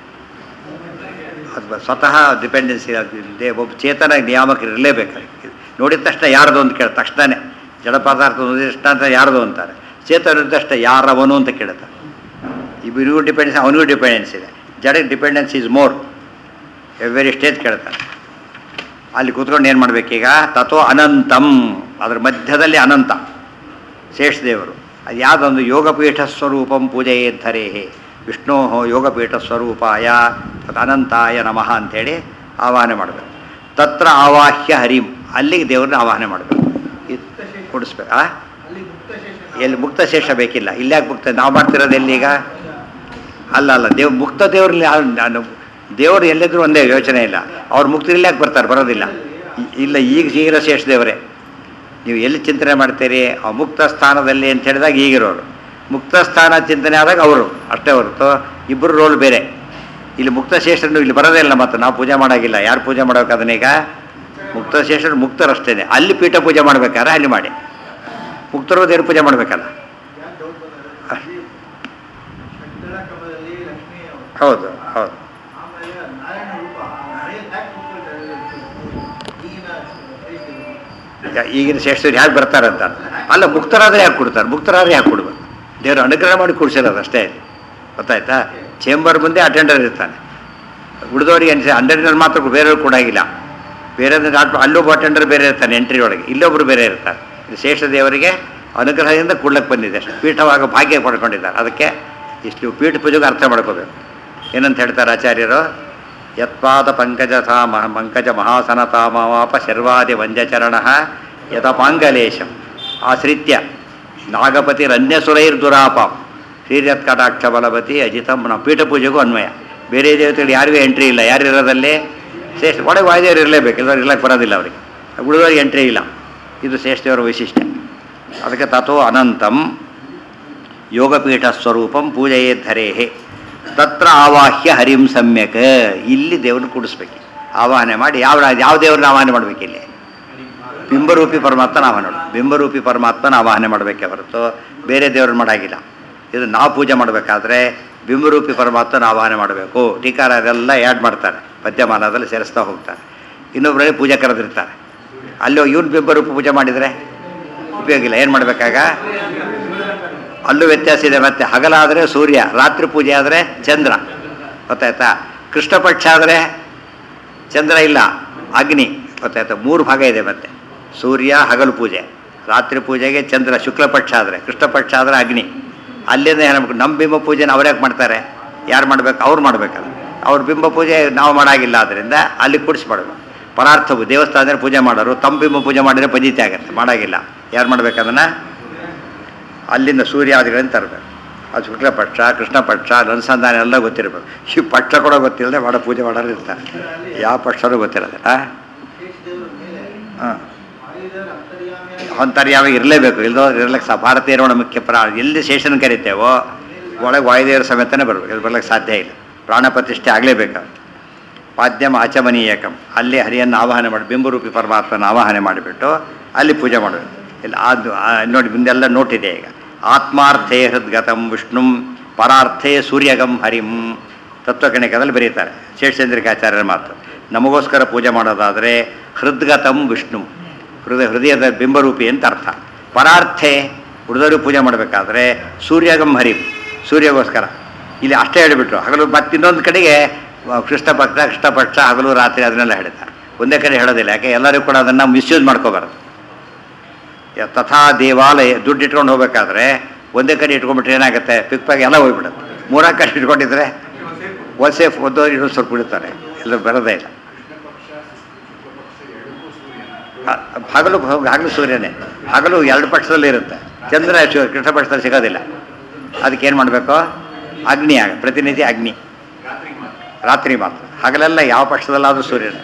ಅದು ಸ್ವತಃ ಡಿಪೆಂಡೆನ್ಸಿ ಇದೆ ಒಬ್ಬ ಚೇತನ ನಿಯಾಮಕರು ಇರಲೇಬೇಕು ನೋಡಿದ ತಕ್ಷಣ ಯಾರದು ಅಂತ ಕೇಳ ತಕ್ಷಣನೇ ಜಡ ಪದಾರ್ಥ ನೋಡಿದ ತಕ್ಷಣ ಅಂತ ಯಾರದು ಅಂತಾರೆ ಚೇತನ ನೋಡಿದ ತಕ್ಷಣ ಯಾರವನು ಅಂತ ಕೇಳ್ತಾರೆ ಇಬ್ಬರಿಗೂ ಡಿಪೆಂಡೆನ್ಸ್ ಅವನಿಗೂ ಡಿಪೆಂಡೆನ್ಸ್ ಇದೆ ಜಡಕ್ಕೆ dependence is more every stage ಕೇಳ್ತಾರೆ ಅಲ್ಲಿ ಕೂತ್ಕೊಂಡು ಏನು ಮಾಡಬೇಕೀಗ ತಥೋ ಅನಂತಂ ಅದರ ಮಧ್ಯದಲ್ಲಿ ಅನಂತ ಶೇಷದೇವರು ಅದು ಯಾವುದೊಂದು ಯೋಗಪೀಠ ಸ್ವರೂಪಂ ಪೂಜೆಯೇ ಧರೇಹೇ ವಿಷ್ಣೋ ಯೋಗಪೀಠ ಸ್ವರೂಪಾಯ ತತ್ ಅನಂತಾಯ ನಮಃ ಅಂಥೇಳಿ ಆವಾಹನೆ ಮಾಡಬೇಕು ತತ್ರ ಆವಾಹ್ಯ ಹರಿಂ ಅಲ್ಲಿಗೆ ದೇವ್ರನ್ನ ಆವಾಹನೆ ಮಾಡಬೇಕು ಕೊಡಿಸ್ಬೇಕು ಆ ಅಲ್ಲಿ ಮುಕ್ತ ಶೇಷ ಎಲ್ಲಿ ಮುಕ್ತ ಶೇಷ ಬೇಕಿಲ್ಲ ಇಲ್ಯಾಕೆ ಮುಕ್ತ ನಾವು ಮಾಡ್ತಿರೋದು ಎಲ್ಲಿಗ ಅಲ್ಲ ಅಲ್ಲ ದೇವ್ ಮುಕ್ತ ದೇವ್ರಲ್ಲಿ ಯಾವ- ನಾನು ದೇವರು ಎಲ್ಲಿದ್ರು ಒಂದೇ ಯೋಚನೆ ಇಲ್ಲ ಅವ್ರು ಮುಕ್ತರಲ್ಲಿ ಯಾಕೆ ಬರ್ತಾರೆ ಬರೋದಿಲ್ಲ ಇ- ಇಲ್ಲ ಈಗ ಈಗಿರೋ ಶೇಷ ದೇವರೇ ನೀವು ಎಲ್ಲಿ ಚಿಂತನೆ ಮಾಡ್ತೀರಿ ಆ ಮುಕ್ತ ಸ್ಥಾನದಲ್ಲಿ ಅಂತ ಹೇಳಿದಾಗ ಈಗಿರೋರು ಮುಕ್ತ ಸ್ಥಾನ ಚಿಂತನೆ ಆದಾಗ ಅವರು ಅಷ್ಟೇ ಹೊರತು ಇಬ್ಬರು ರೋಲ್ ಬೇರೆ ಇಲ್ಲಿ ಮುಕ್ತ ಶೇಷರನ್ನು ಇಲ್ಲಿ ಬರೋದೇ ಇಲ್ಲ ಮತ್ತು ನಾವು ಪೂಜೆ ಮಾಡೋಗಿಲ್ಲ ಯಾರು ಪೂಜೆ ಮಾಡ್ಬೇಕು ಅದನ್ನೀಗ ಮುಕ್ತ ಶೇಷರು ಮುಕ್ತರಷ್ಟೇನೆ ಅಲ್ಲಿ ಪೀಠ ಪೂಜೆ ಮಾಡ್ಬೇಕಾದ್ರೆ ಅಲ್ಲಿ ಮಾಡಿ ಮುಕ್ತರು ದೇವ್ರ ಪೂಜೆ ಮಾಡಬೇಕಲ್ಲ ಯಾಕೆ ಡೌಟ್ ಬಂದರೆ ಅಲ್ಲಿ ಷಡ್ದಳ ಕ್ರಮದಲ್ಲಿ ಲಕ್ಷ್ಮೀ ಅವರು. ಹೌದು ಹೌದು ಆಮೇಲೆ ನಾರಾಯಣ ರೂಪ ಹಳೆಯ ಯಾಕೆ ಕೂತ್ಕೊಳ್ತಾರೆ ಈಗಿನ ಶ್ರೇಷ್ಠರು. ಈಗ ಈಗಿನ ಶ್ರೇಷ್ಠರು ಹೇಗೆ ಬರ್ತಾರೆ ಅಂತ ಅಲ್ಲ ಮುಕ್ತರಾದ್ರೆ ಯಾಕೆ ಕೊಡ್ತಾರೆ ಮುಕ್ತರಾದ್ರೆ ಯಾಕೆ ಕೊಡ್ಬೇಕು ದೇವರು ಅನುಗ್ರಹ ಮಾಡಿ ಕೊಡ್ಸಿರೋದು ಅಷ್ಟೇ ಗೊತ್ತಾಯ್ತಾ ಚೇಂಬರ್ ಮುಂದೆ ಅಟೆಂಡರ್ ಇರ್ತಾನೆ ಉಳಿದವರಿಗೆ ಅನಿಸಿ ಅಂಡರ್ನಲ್ಲಿ ಮಾತ್ರ ಬೇರೆಯವ್ರು ಕೊಡಾಗಿಲ್ಲ ಬೇರೆ ಡಾಕ್ಟ್ರು ಅಲ್ಲೊಬ್ಬ ಅಟೆಂಡರ್ ಬೇರೆ ಇರ್ತಾನೆ ಎಂಟ್ರಿ ಒಳಗೆ ಇಲ್ಲೊಬ್ರು ಬೇರೆ ಇರ್ತಾರೆ ಇದು ಶೇಷ ದೇವರಿಗೆ ಅನುಗ್ರಹದಿಂದ ಕೊಡ್ಲಕ್ಕೆ ಬಂದಿದೆ ಪೀಠವಾಗ ಭಾಗ್ಯ ಪಡ್ಕೊಂಡಿದ್ದಾರೆ ಅದಕ್ಕೆ ಇಷ್ಟು ಪೀಠ ಪೂಜೆಗೆ ಅರ್ಥ ಮಾಡ್ಕೋಬೇಕು ಏನಂತ ಹೇಳ್ತಾರೆ ಆಚಾರ್ಯರು ಯತ್ಪಾದ ಪಂಕಜ ಸಾಮ ಪಂಕಜ ಮಹಾಸನತಾಮವಾಪ ಶರ್ವಾದಿ ವಂಜಚರಣ ಯತಪಾಂಗಲೇಶಂ ಆಶ್ರಿತ್ಯ ನಾಗಪತಿರನ್ಯಸುರೈರ್ದುರಾಪಾಂ ಶ್ರೀರತ್ ಕಟಾಕ್ಷ ಬಲವತಿ ಅಜಿತಂ ನಾವು ಪೀಠ ಪೂಜೆಗೂ ಅನ್ವಯ ಬೇರೆ ದೇವತೆಗಳು ಯಾರಿಗೂ ಎಂಟ್ರಿ ಇಲ್ಲ ಯಾರು ಇರೋದಲ್ಲಿ ಶ್ರೇಷ್ಠ ಒಳಗೆ ವಾಯುದೇವರು ಇರಲೇಬೇಕು ಎಲ್ಲರೂ ಇರ್ಲಕ್ಕೆ ಬರೋದಿಲ್ಲ ಅವರಿಗೆ ಉಳಿದವ್ರಿಗೆ ಎಂಟ್ರಿ ಇಲ್ಲ ಇದು ಶ್ರೇಷ್ಠದೇವರ ವೈಶಿಷ್ಟ್ಯ ಅದಕ್ಕೆ ತಥೋ ಅನಂತಂ ಯೋಗಪೀಠ ಸ್ವರೂಪಂ ಪೂಜೆಯೇ ಧರೇಹೆ ತತ್ರ ಆವಾಹ್ಯ ಹರಿಂ ಸಮ್ಯಕ್ ಇಲ್ಲಿ ದೇವ್ರನ್ನ ಕೂಡಿಸ್ಬೇಕು ಆವಾಹನೆ ಮಾಡಿ ಯಾವ ಯಾವ ದೇವ್ರನ್ನ ಆವಾಹನೆ ಮಾಡ್ಬೇಕು ಇಲ್ಲಿ ಬಿಂಬರೂಪಿ ಪರಮಾತ್ಮನ ಆವಾಹನೆ ಮಾಡು ಬಿಂಬರೂಪಿ ಪರಮಾತ್ಮನ ಆವಾಹನೆ ಮಾಡಬೇಕೆ ಹೊರತು ಬೇರೆ ದೇವ್ರನ್ನ ಮಾಡಾಗಿಲ್ಲ ಇದು ನಾವು ಪೂಜೆ ಮಾಡಬೇಕಾದ್ರೆ ಬಿಂಬರೂಪಿ ಪರಮಾತ್ಮನ ಆವಾಹನೆ ಮಾಡಬೇಕು ಟೀಕಾರ ಅದೆಲ್ಲ ಆ್ಯಡ್ ಮಾಡ್ತಾರೆ ಪದ್ಯಮಾನದಲ್ಲಿ ಸೇರಿಸ್ತಾ ಹೋಗ್ತಾರೆ ಇನ್ನೊಬ್ಬರಲ್ಲಿ ಪೂಜೆ ಕರೆದಿರ್ತಾರೆ ಅಲ್ಲಿ ಇವ್ನ ಬಿಂಬರೂಪ ಪೂಜೆ ಮಾಡಿದರೆ ಉಪಯೋಗ ಇಲ್ಲ ಏನು ಮಾಡಬೇಕಾಗ ಅಲ್ಲೂ ವ್ಯತ್ಯಾಸ ಇದೆ ಮತ್ತೆ ಹಗಲಾದರೆ ಸೂರ್ಯ ರಾತ್ರಿ ಪೂಜೆ ಆದರೆ ಚಂದ್ರ ಗೊತ್ತಾಯ್ತಾ ಕೃಷ್ಣ ಪಕ್ಷ ಆದರೆ ಚಂದ್ರ ಇಲ್ಲ ಅಗ್ನಿ ಗೊತ್ತಾಯ್ತಾ ಮೂರು ಭಾಗ ಇದೆ ಮತ್ತೆ ಸೂರ್ಯ ಹಗಲು ಪೂಜೆ ರಾತ್ರಿ ಪೂಜೆಗೆ ಚಂದ್ರ ಶುಕ್ಲ ಪಕ್ಷ ಆದರೆ ಕೃಷ್ಣ ಪಕ್ಷ ಆದರೆ ಅಗ್ನಿ ಅಲ್ಲಿಂದ ಏನು ನಮ್ಮ ಬಿಂಬ ಪೂಜೆನ ಅವ್ರು ಯಾಕೆ ಮಾಡ್ತಾರೆ ಯಾರು ಮಾಡ್ಬೇಕು ಅವ್ರು ಮಾಡ್ಬೇಕಲ್ಲ ಅವ್ರ ಬಿಂಬ ಪೂಜೆ ನಾವು ಮಾಡಾಗಿಲ್ಲ ಆದ್ದರಿಂದ ಅಲ್ಲಿ ಕೂಡಿಸಿ ಮಾಡಬೇಕು ಪರಾರ್ಥವು ದೇವಸ್ಥಾನದಲ್ಲಿ ಪೂಜೆ ಮಾಡೋರು ತಂಬಿಂಬ ಪೂಜೆ ಮಾಡಿದರೆ ಪಂಜಿತಿ ಆಗುತ್ತೆ ಮಾಡೋಂಗಿಲ್ಲ ಯಾರು ಮಾಡ್ಬೇಕು ಅದನ್ನು ಅಲ್ಲಿಂದ ಸೂರ್ಯಾದಿಗಳನ್ನು ತರಬೇಕು ಅದು ಶುಕ್ಲ ಪಕ್ಷ ಕೃಷ್ಣ ಪಕ್ಷ ಅನುಸಂಧಾನ ಎಲ್ಲ ಗೊತ್ತಿರಬೇಕು ಈ ಪಕ್ಷ ಕೂಡ ಗೊತ್ತಿಲ್ಲದೆ ಮಾಡೋ ಪೂಜೆ ಮಾಡೋರು ಇರ್ತಾರೆ ಯಾವ ಪಕ್ಷನೂ ಗೊತ್ತಿರೋದಿಲ್ಲ ದೇವರ ಮೇಲೆ ಹಾಂ ವಾಯುದೇವರ ಅಂತರ್ಯಾಮಿಯಾಗಿ ಅಂತರ್ಯಾವ ಇರಲೇಬೇಕು ಇಲ್ಲದೋ ಇರ್ಲಿಕ್ಕೆ ಸಹ ಭಾರತೀಯರೋಣ ಮುಖ್ಯ ಪ್ರಾ ಎಲ್ಲಿ ಶೇಷನ್ ಕರಿತೇವೋ ಒಳಗೆ ವಾಯುದೇವರ ಸಮೇತನೇ ಬರಬೇಕು ಇಲ್ಲಿ ಬರ್ಲಿಕ್ಕೆ ಸಾಧ್ಯ ಇಲ್ಲ ಪ್ರಾಣ ಪ್ರತಿಷ್ಠೆ ಆಗಲೇಬೇಕು ಪಾದ್ಯಂ ಆಚಮನೀಯಕಂ ಅಲ್ಲಿ ಹರಿಯನ್ನು ಆವಾಹನೆ ಮಾಡಿ ಬಿಂಬರೂಪಿ ಪರಮಾತ್ಮನ ಆವಾಹನೆ ಮಾಡಿಬಿಟ್ಟು ಅಲ್ಲಿ ಪೂಜೆ ಮಾಡಬೇಕು ಇಲ್ಲ ಅದು ಆ, ನೋಡಿ ಮುಂದೆಲ್ಲ ನೋಟಿದೆ ಈಗ ಆತ್ಮಾರ್ಥೇ ಹೃದ್ಗತಂ ವಿಷ್ಣುಂ ಪರಾರ್ಥೇ ಸೂರ್ಯಗಂ ಹರಿಂ ತತ್ವಗಣಿಕದಲ್ಲಿ ಬರೀತಾರೆ ಶೇಷಚಂದ್ರಿಕಾಚಾರ್ಯರ ಮಾತು ನಮಗೋಸ್ಕರ ಪೂಜೆ ಮಾಡೋದಾದರೆ ಹೃದ್ಗತಂ ವಿಷ್ಣು ಹೃದಯ ಹೃದಯದ ಬಿಂಬರೂಪಿ ಅಂತ ಅರ್ಥ ಪರಾರ್ಥೆ ಉಳಿದವರು ಪೂಜೆ ಮಾಡಬೇಕಾದ್ರೆ ಸೂರ್ಯಗಂ ಹರಿಂ ಸೂರ್ಯಗೋಸ್ಕರ ಇಲ್ಲಿ ಅಷ್ಟೇ ಹೇಳಿಬಿಟ್ರು ಹಗಲು ಮತ್ತೆ ಇನ್ನೊಂದು ಕಡೆಗೆ ವ- ಕೃಷ್ಣ ಭಕ್ತ ಕೃಷ್ಣ ಪಕ್ಷ ಹಗಲು ರಾತ್ರಿ ಅದನ್ನೆಲ್ಲ ಹೇಳ್ತಾರೆ ಒಂದೇ ಕಡೆ ಹೇಳೋದಿಲ್ಲ ಯಾಕೆ ಎಲ್ಲರೂ ಕೂಡ ಅದನ್ನು ಮಿಸ್ಯೂಸ್ ಮಾಡ್ಕೋಬಾರ್ದು ಯ- ತಥಾ ದೇವಾಲಯ ದುಡ್ಡು ಇಟ್ಕೊಂಡು ಹೋಗ್ಬೇಕಾದ್ರೆ ಒಂದೇ ಕಡೆ ಇಟ್ಕೊಂಡ್ಬಿಟ್ರೆ ಏನಾಗುತ್ತೆ ಪಿಕ್ಪಾಗಿ ಎಲ್ಲ ಹೋಗ್ಬಿಡುತ್ತೆ ಮೂರಾರು ಕಡೆ ಇಟ್ಕೊಂಡಿದ್ರೆ ಒಂದು ಸೇಫ್ ಒಂದು ಇನ್ನೊಂದು ಸ್ವಲ್ಪ ಬಿಡುತ್ತಾರೆ ಎಲ್ಲ ಬರೋದೇ ಇಲ್ಲ ಹ- ಹಗಲು ಹಗಲು ಸೂರ್ಯನೇ ಹಗಲು ಎರಡು ಪಕ್ಷದಲ್ಲಿ ಇರುತ್ತೆ ಚಂದ್ರ ಶು- ಕೃಷ್ಣ ಪಕ್ಷದಲ್ಲಿ ಸಿಗೋದಿಲ್ಲ ಅದಕ್ಕೆ ಏನು ಮಾಡಬೇಕು ಅಗ್ನಿ ಆಗ ಪ್ರತಿನಿಧಿ ಅಗ್ನಿ ರಾತ್ರಿ ಮಾತ್ರ ಹಗಲೆಲ್ಲ ಯಾವ ಪಕ್ಷದಲ್ಲಾದರೂ ಸೂರ್ಯನೇ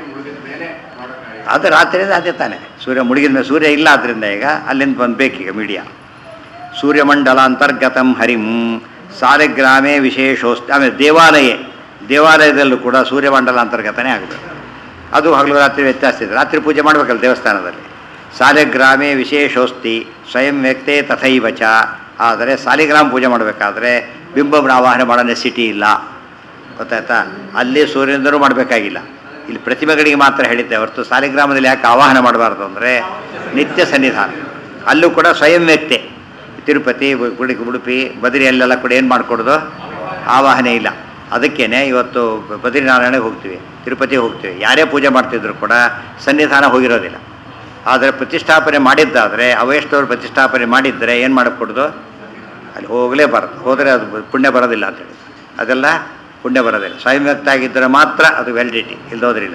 ಅದು ರಾತ್ರಿಯಿಂದ ಅದೇ ತಾನೆ ಸೂರ್ಯ ಮುಳುಗಿದ ಮೇಲೆ ಸೂರ್ಯ ಇಲ್ಲ ಆದ್ದರಿಂದ ಈಗ ಅಲ್ಲಿಂದ ಬಂದು ಬೇಕೀಗ ಮೀಡಿಯಾ ಸೂರ್ಯಮಂಡಲ ಅಂತರ್ಗತಂ ಹರಿಂ ಸಾಲಿಗ್ರಾಮೇ ವಿಶೇಷೋಸ್ತ ಆಮೇಲೆ ದೇವಾಲಯ ದೇವಾಲಯದಲ್ಲೂ ಕೂಡ ಸೂರ್ಯಮಂಡಲ ಅಂತರ್ಗತನೇ ಆಗಬೇಕು ಅದು ಹಗಲು ರಾತ್ರಿ ವ್ಯತ್ಯಾಸ ಇದೆ ರಾತ್ರಿ ಪೂಜೆ ಮಾಡಬೇಕಲ್ಲ ದೇವಸ್ಥಾನದಲ್ಲಿ ಸಾಲಿಗ್ರಾಮೇ ವಿಶೇಷೋಸ್ತಿ ಸ್ವಯಂ ವ್ಯಕ್ತೇ ತಥೈವ ಚ ಆದರೆ ಸಾಲಿಗ್ರಾಮ ಪೂಜೆ ಮಾಡಬೇಕಾದ್ರೆ ಬಿಂಬನ ಆವಾಹನೆ ಮಾಡೋ ನೆಸಿಟಿ ಇಲ್ಲ ಗೊತ್ತಾಯ್ತಾ ಅಲ್ಲಿ ಸೂರ್ಯನಿಂದನೂ ಮಾಡಬೇಕಾಗಿಲ್ಲ ಇಲ್ಲಿ ಪ್ರತಿಮೆಗಳಿಗೆ ಮಾತ್ರ ಹೇಳಿದ್ದೆ ಹೊರತು ಸಾಲಿಗ್ರಾಮದಲ್ಲಿ ಯಾಕೆ ಆವಾಹನ ಮಾಡಬಾರ್ದು ಅಂದರೆ ನಿತ್ಯ ಸನ್ನಿಧಾನ ಅಲ್ಲೂ ಕೂಡ ಸ್ವಯಂ ವ್ಯಕ್ತಿ ತಿರುಪತಿ ಉ- ಗುಡಿ ಉಡುಪಿ ಬದರಿಯಲ್ಲೆಲ್ಲ ಕೂಡ ಏನು ಮಾಡಿಕೊಡೋದು ಆವಾಹನೆ ಇಲ್ಲ ಅದಕ್ಕೇನೆ ಇವತ್ತು ಬ- ಬದ್ರಿನಾರಾಯಣಗೆ ಹೋಗ್ತೀವಿ ತಿರುಪತಿ ಹೋಗ್ತೀವಿ ಯಾರೇ ಪೂಜೆ ಮಾಡ್ತಿದ್ರು ಕೂಡ ಸನ್ನಿಧಾನ ಹೋಗಿರೋದಿಲ್ಲ ಆದರೆ ಪ್ರತಿಷ್ಠಾಪನೆ ಮಾಡಿದ್ದಾದರೆ ಅವಯಷ್ಟವರು ಪ್ರತಿಷ್ಠಾಪನೆ ಮಾಡಿದ್ದರೆ ಏನು ಮಾಡಿಕೊಡೋದು ಅಲ್ಲಿ ಹೋಗಲೇಬಾರ್ದು ಹೋದರೆ ಅದು ಪುಣ್ಯ ಬರೋದಿಲ್ಲ ಅಂತೇಳಿ ಅದೆಲ್ಲ ಪುಣ್ಯ ಬರೋದಿಲ್ಲ ಸ್ವಯಂ ವ್ಯಕ್ತ ಆಗಿದ್ದರೆ ಮಾತ್ರ ಅದು ವ್ಯಾಲಿಡಿಟಿ ಇಲ್ದೋದ್ರಿಲ್ಲ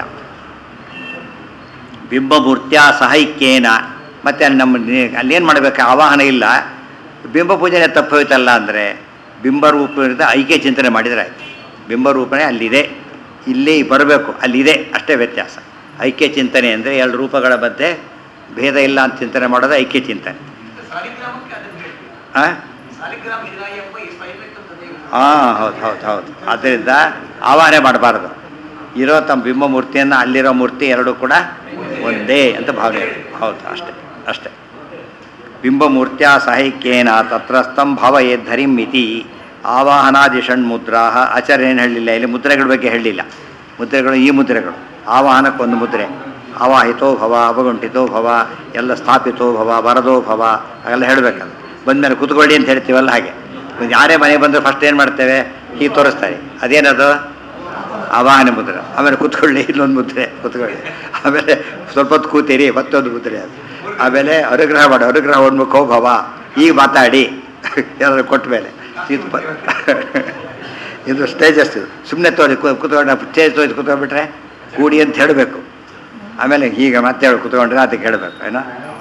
ಬಿಂಬಮೂರ್ತ್ಯ ಸಹೈಕ್ಯೇನ ಮತ್ತು ಅಲ್ಲಿ ನಮ್ಮ ನಿ- ಅಲ್ಲೇನು ಮಾಡಬೇಕು ಆವಾಹನ ಇಲ್ಲ ಬಿಂಬ ಪೂಜೆನೇ ತಪ್ಪು ಹೋಯ್ತಲ್ಲ ಅಂದರೆ ಬಿಂಬರೂಪದಿಂದ ಐಕ್ಯ ಚಿಂತನೆ ಮಾಡಿದರೆ ಆಯ್ತು ಬಿಂಬರೂಪನೇ ಅಲ್ಲಿದೆ ಇಲ್ಲಿ ಬರಬೇಕು ಅಲ್ಲಿದೆ ಅಷ್ಟೇ ವ್ಯತ್ಯಾಸ ಐಕ್ಯ ಚಿಂತನೆ ಅಂದರೆ ಎರಡು ರೂಪಗಳ ಮಧ್ಯೆ ಭೇದ ಇಲ್ಲ ಅಂತ ಚಿಂತನೆ ಮಾಡೋದು ಐಕ್ಯ ಚಿಂತನೆ ಸಾಲಿಗ್ರಾಮಕ್ಕೆ ಅದನ್ನು ಹೇಳಿ ಹಾಂ ಸಾಲಿಗ್ರಾಮ ಹಿರಾಯ ಎಂಬ ಈ ಸ್ವಯಂವ್ಯಕ್ತ ತದೇವ. ಹಾಂ ಹೌದು ಹೌದು ಹೌದು ಆದ್ದರಿಂದ ಆವಾಹನೆ ಮಾಡಬಾರ್ದು ಇರೋ ತಮ್ಮ ಬಿಂಬ ಮೂರ್ತಿಯನ್ನು ಅಲ್ಲಿರೋ ಮೂರ್ತಿ ಎರಡೂ ಕೂಡ ಒಂದೇ ಅಂತ ಭಾವನೆ ಇರುತ್ತೆ. ಹೌದು ಅಷ್ಟೇ ಅಷ್ಟೇ ಬಿಂಬಮೂರ್ತ್ಯ ಸಹೈಕ್ಯೇನ ತತ್ರಸ್ಥಂ ಭಾವಯೇದ್ ಧರಿಂ ಇತಿ ಆವಾಹನಾದಿ ಷಣ್ಮುದ್ರಾ ಆಚಾರ್ಯ ಏನು ಹೇಳಲಿಲ್ಲ ಇಲ್ಲಿ ಮುದ್ರೆಗಳ ಬಗ್ಗೆ ಹೇಳಲಿಲ್ಲ ಮುದ್ರೆಗಳು ಈ ಮುದ್ರೆಗಳು ಆವಾಹನಕ್ಕೊಂದು ಮುದ್ರೆ ಆವಾಹಿತೋ ಭವ ಅವಗುಂಠಿತೋ ಭವ ಎಲ್ಲ ಸ್ಥಾಪಿತೋ ಭವ ವರದೋ ಭವ ಹಾಗೆಲ್ಲ ಹೇಳಬೇಕಲ್ಲ ಬಂದಮೇಲೆ ಕುತ್ಕೊಳ್ಳಿ ಅಂತ ಹೇಳ್ತೀವಲ್ಲ ಹಾಗೆ ಒಂದು ಯಾರೇ ಮನೆಗೆ ಬಂದರೆ ಫಸ್ಟ್ ಏನು ಮಾಡ್ತೇವೆ ಹೀಗೆ ತೋರಿಸ್ತಾರೆ ಅದೇನದು ಆವಾಹನೆ ಮುದ್ರೆ ಆಮೇಲೆ ಕೂತ್ಕೊಳ್ಳಿ ಇಲ್ಲೊಂದು ಮುದ್ರೆ ಕೂತ್ಕೊಳ್ಳಿ ಆಮೇಲೆ ಸ್ವಲ್ಪ ಹೊತ್ತು ಕೂತೀರಿ ಮತ್ತೊಂದು ಮುದ್ರೆ ಅದು ಆಮೇಲೆ ಅನುಗ್ರಹ ಮಾಡಿ ಅನುಗ್ರಹ ಉನ್ಮುಖೋ ಭವ ಈಗ ಮಾತಾಡಿ ಏನಾದ್ರು ಕೊಟ್ಟ ಮೇಲೆ ಇದು ಪ- ಇದು ಸ್ಟೇಜಸ್ ಸುಮ್ಮನೆ ತೋರಿ ಕೂತ್ಕೊಂಡು ಸ್ಟೇಜ್ ತೋರಿ ಕೂತ್ಕೊಂಡ್ಬಿಟ್ರೆ ಕೂಡಿ ಅಂತ ಹೇಳಬೇಕು ಆಮೇಲೆ ಹೀಗೆ ಮತ್ತೆ ಹೇಳಿ ಕೂತ್ಕೊಂಡ್ರೆ ಅದಕ್ಕೆ ಹೇಳಬೇಕು ಏನೋ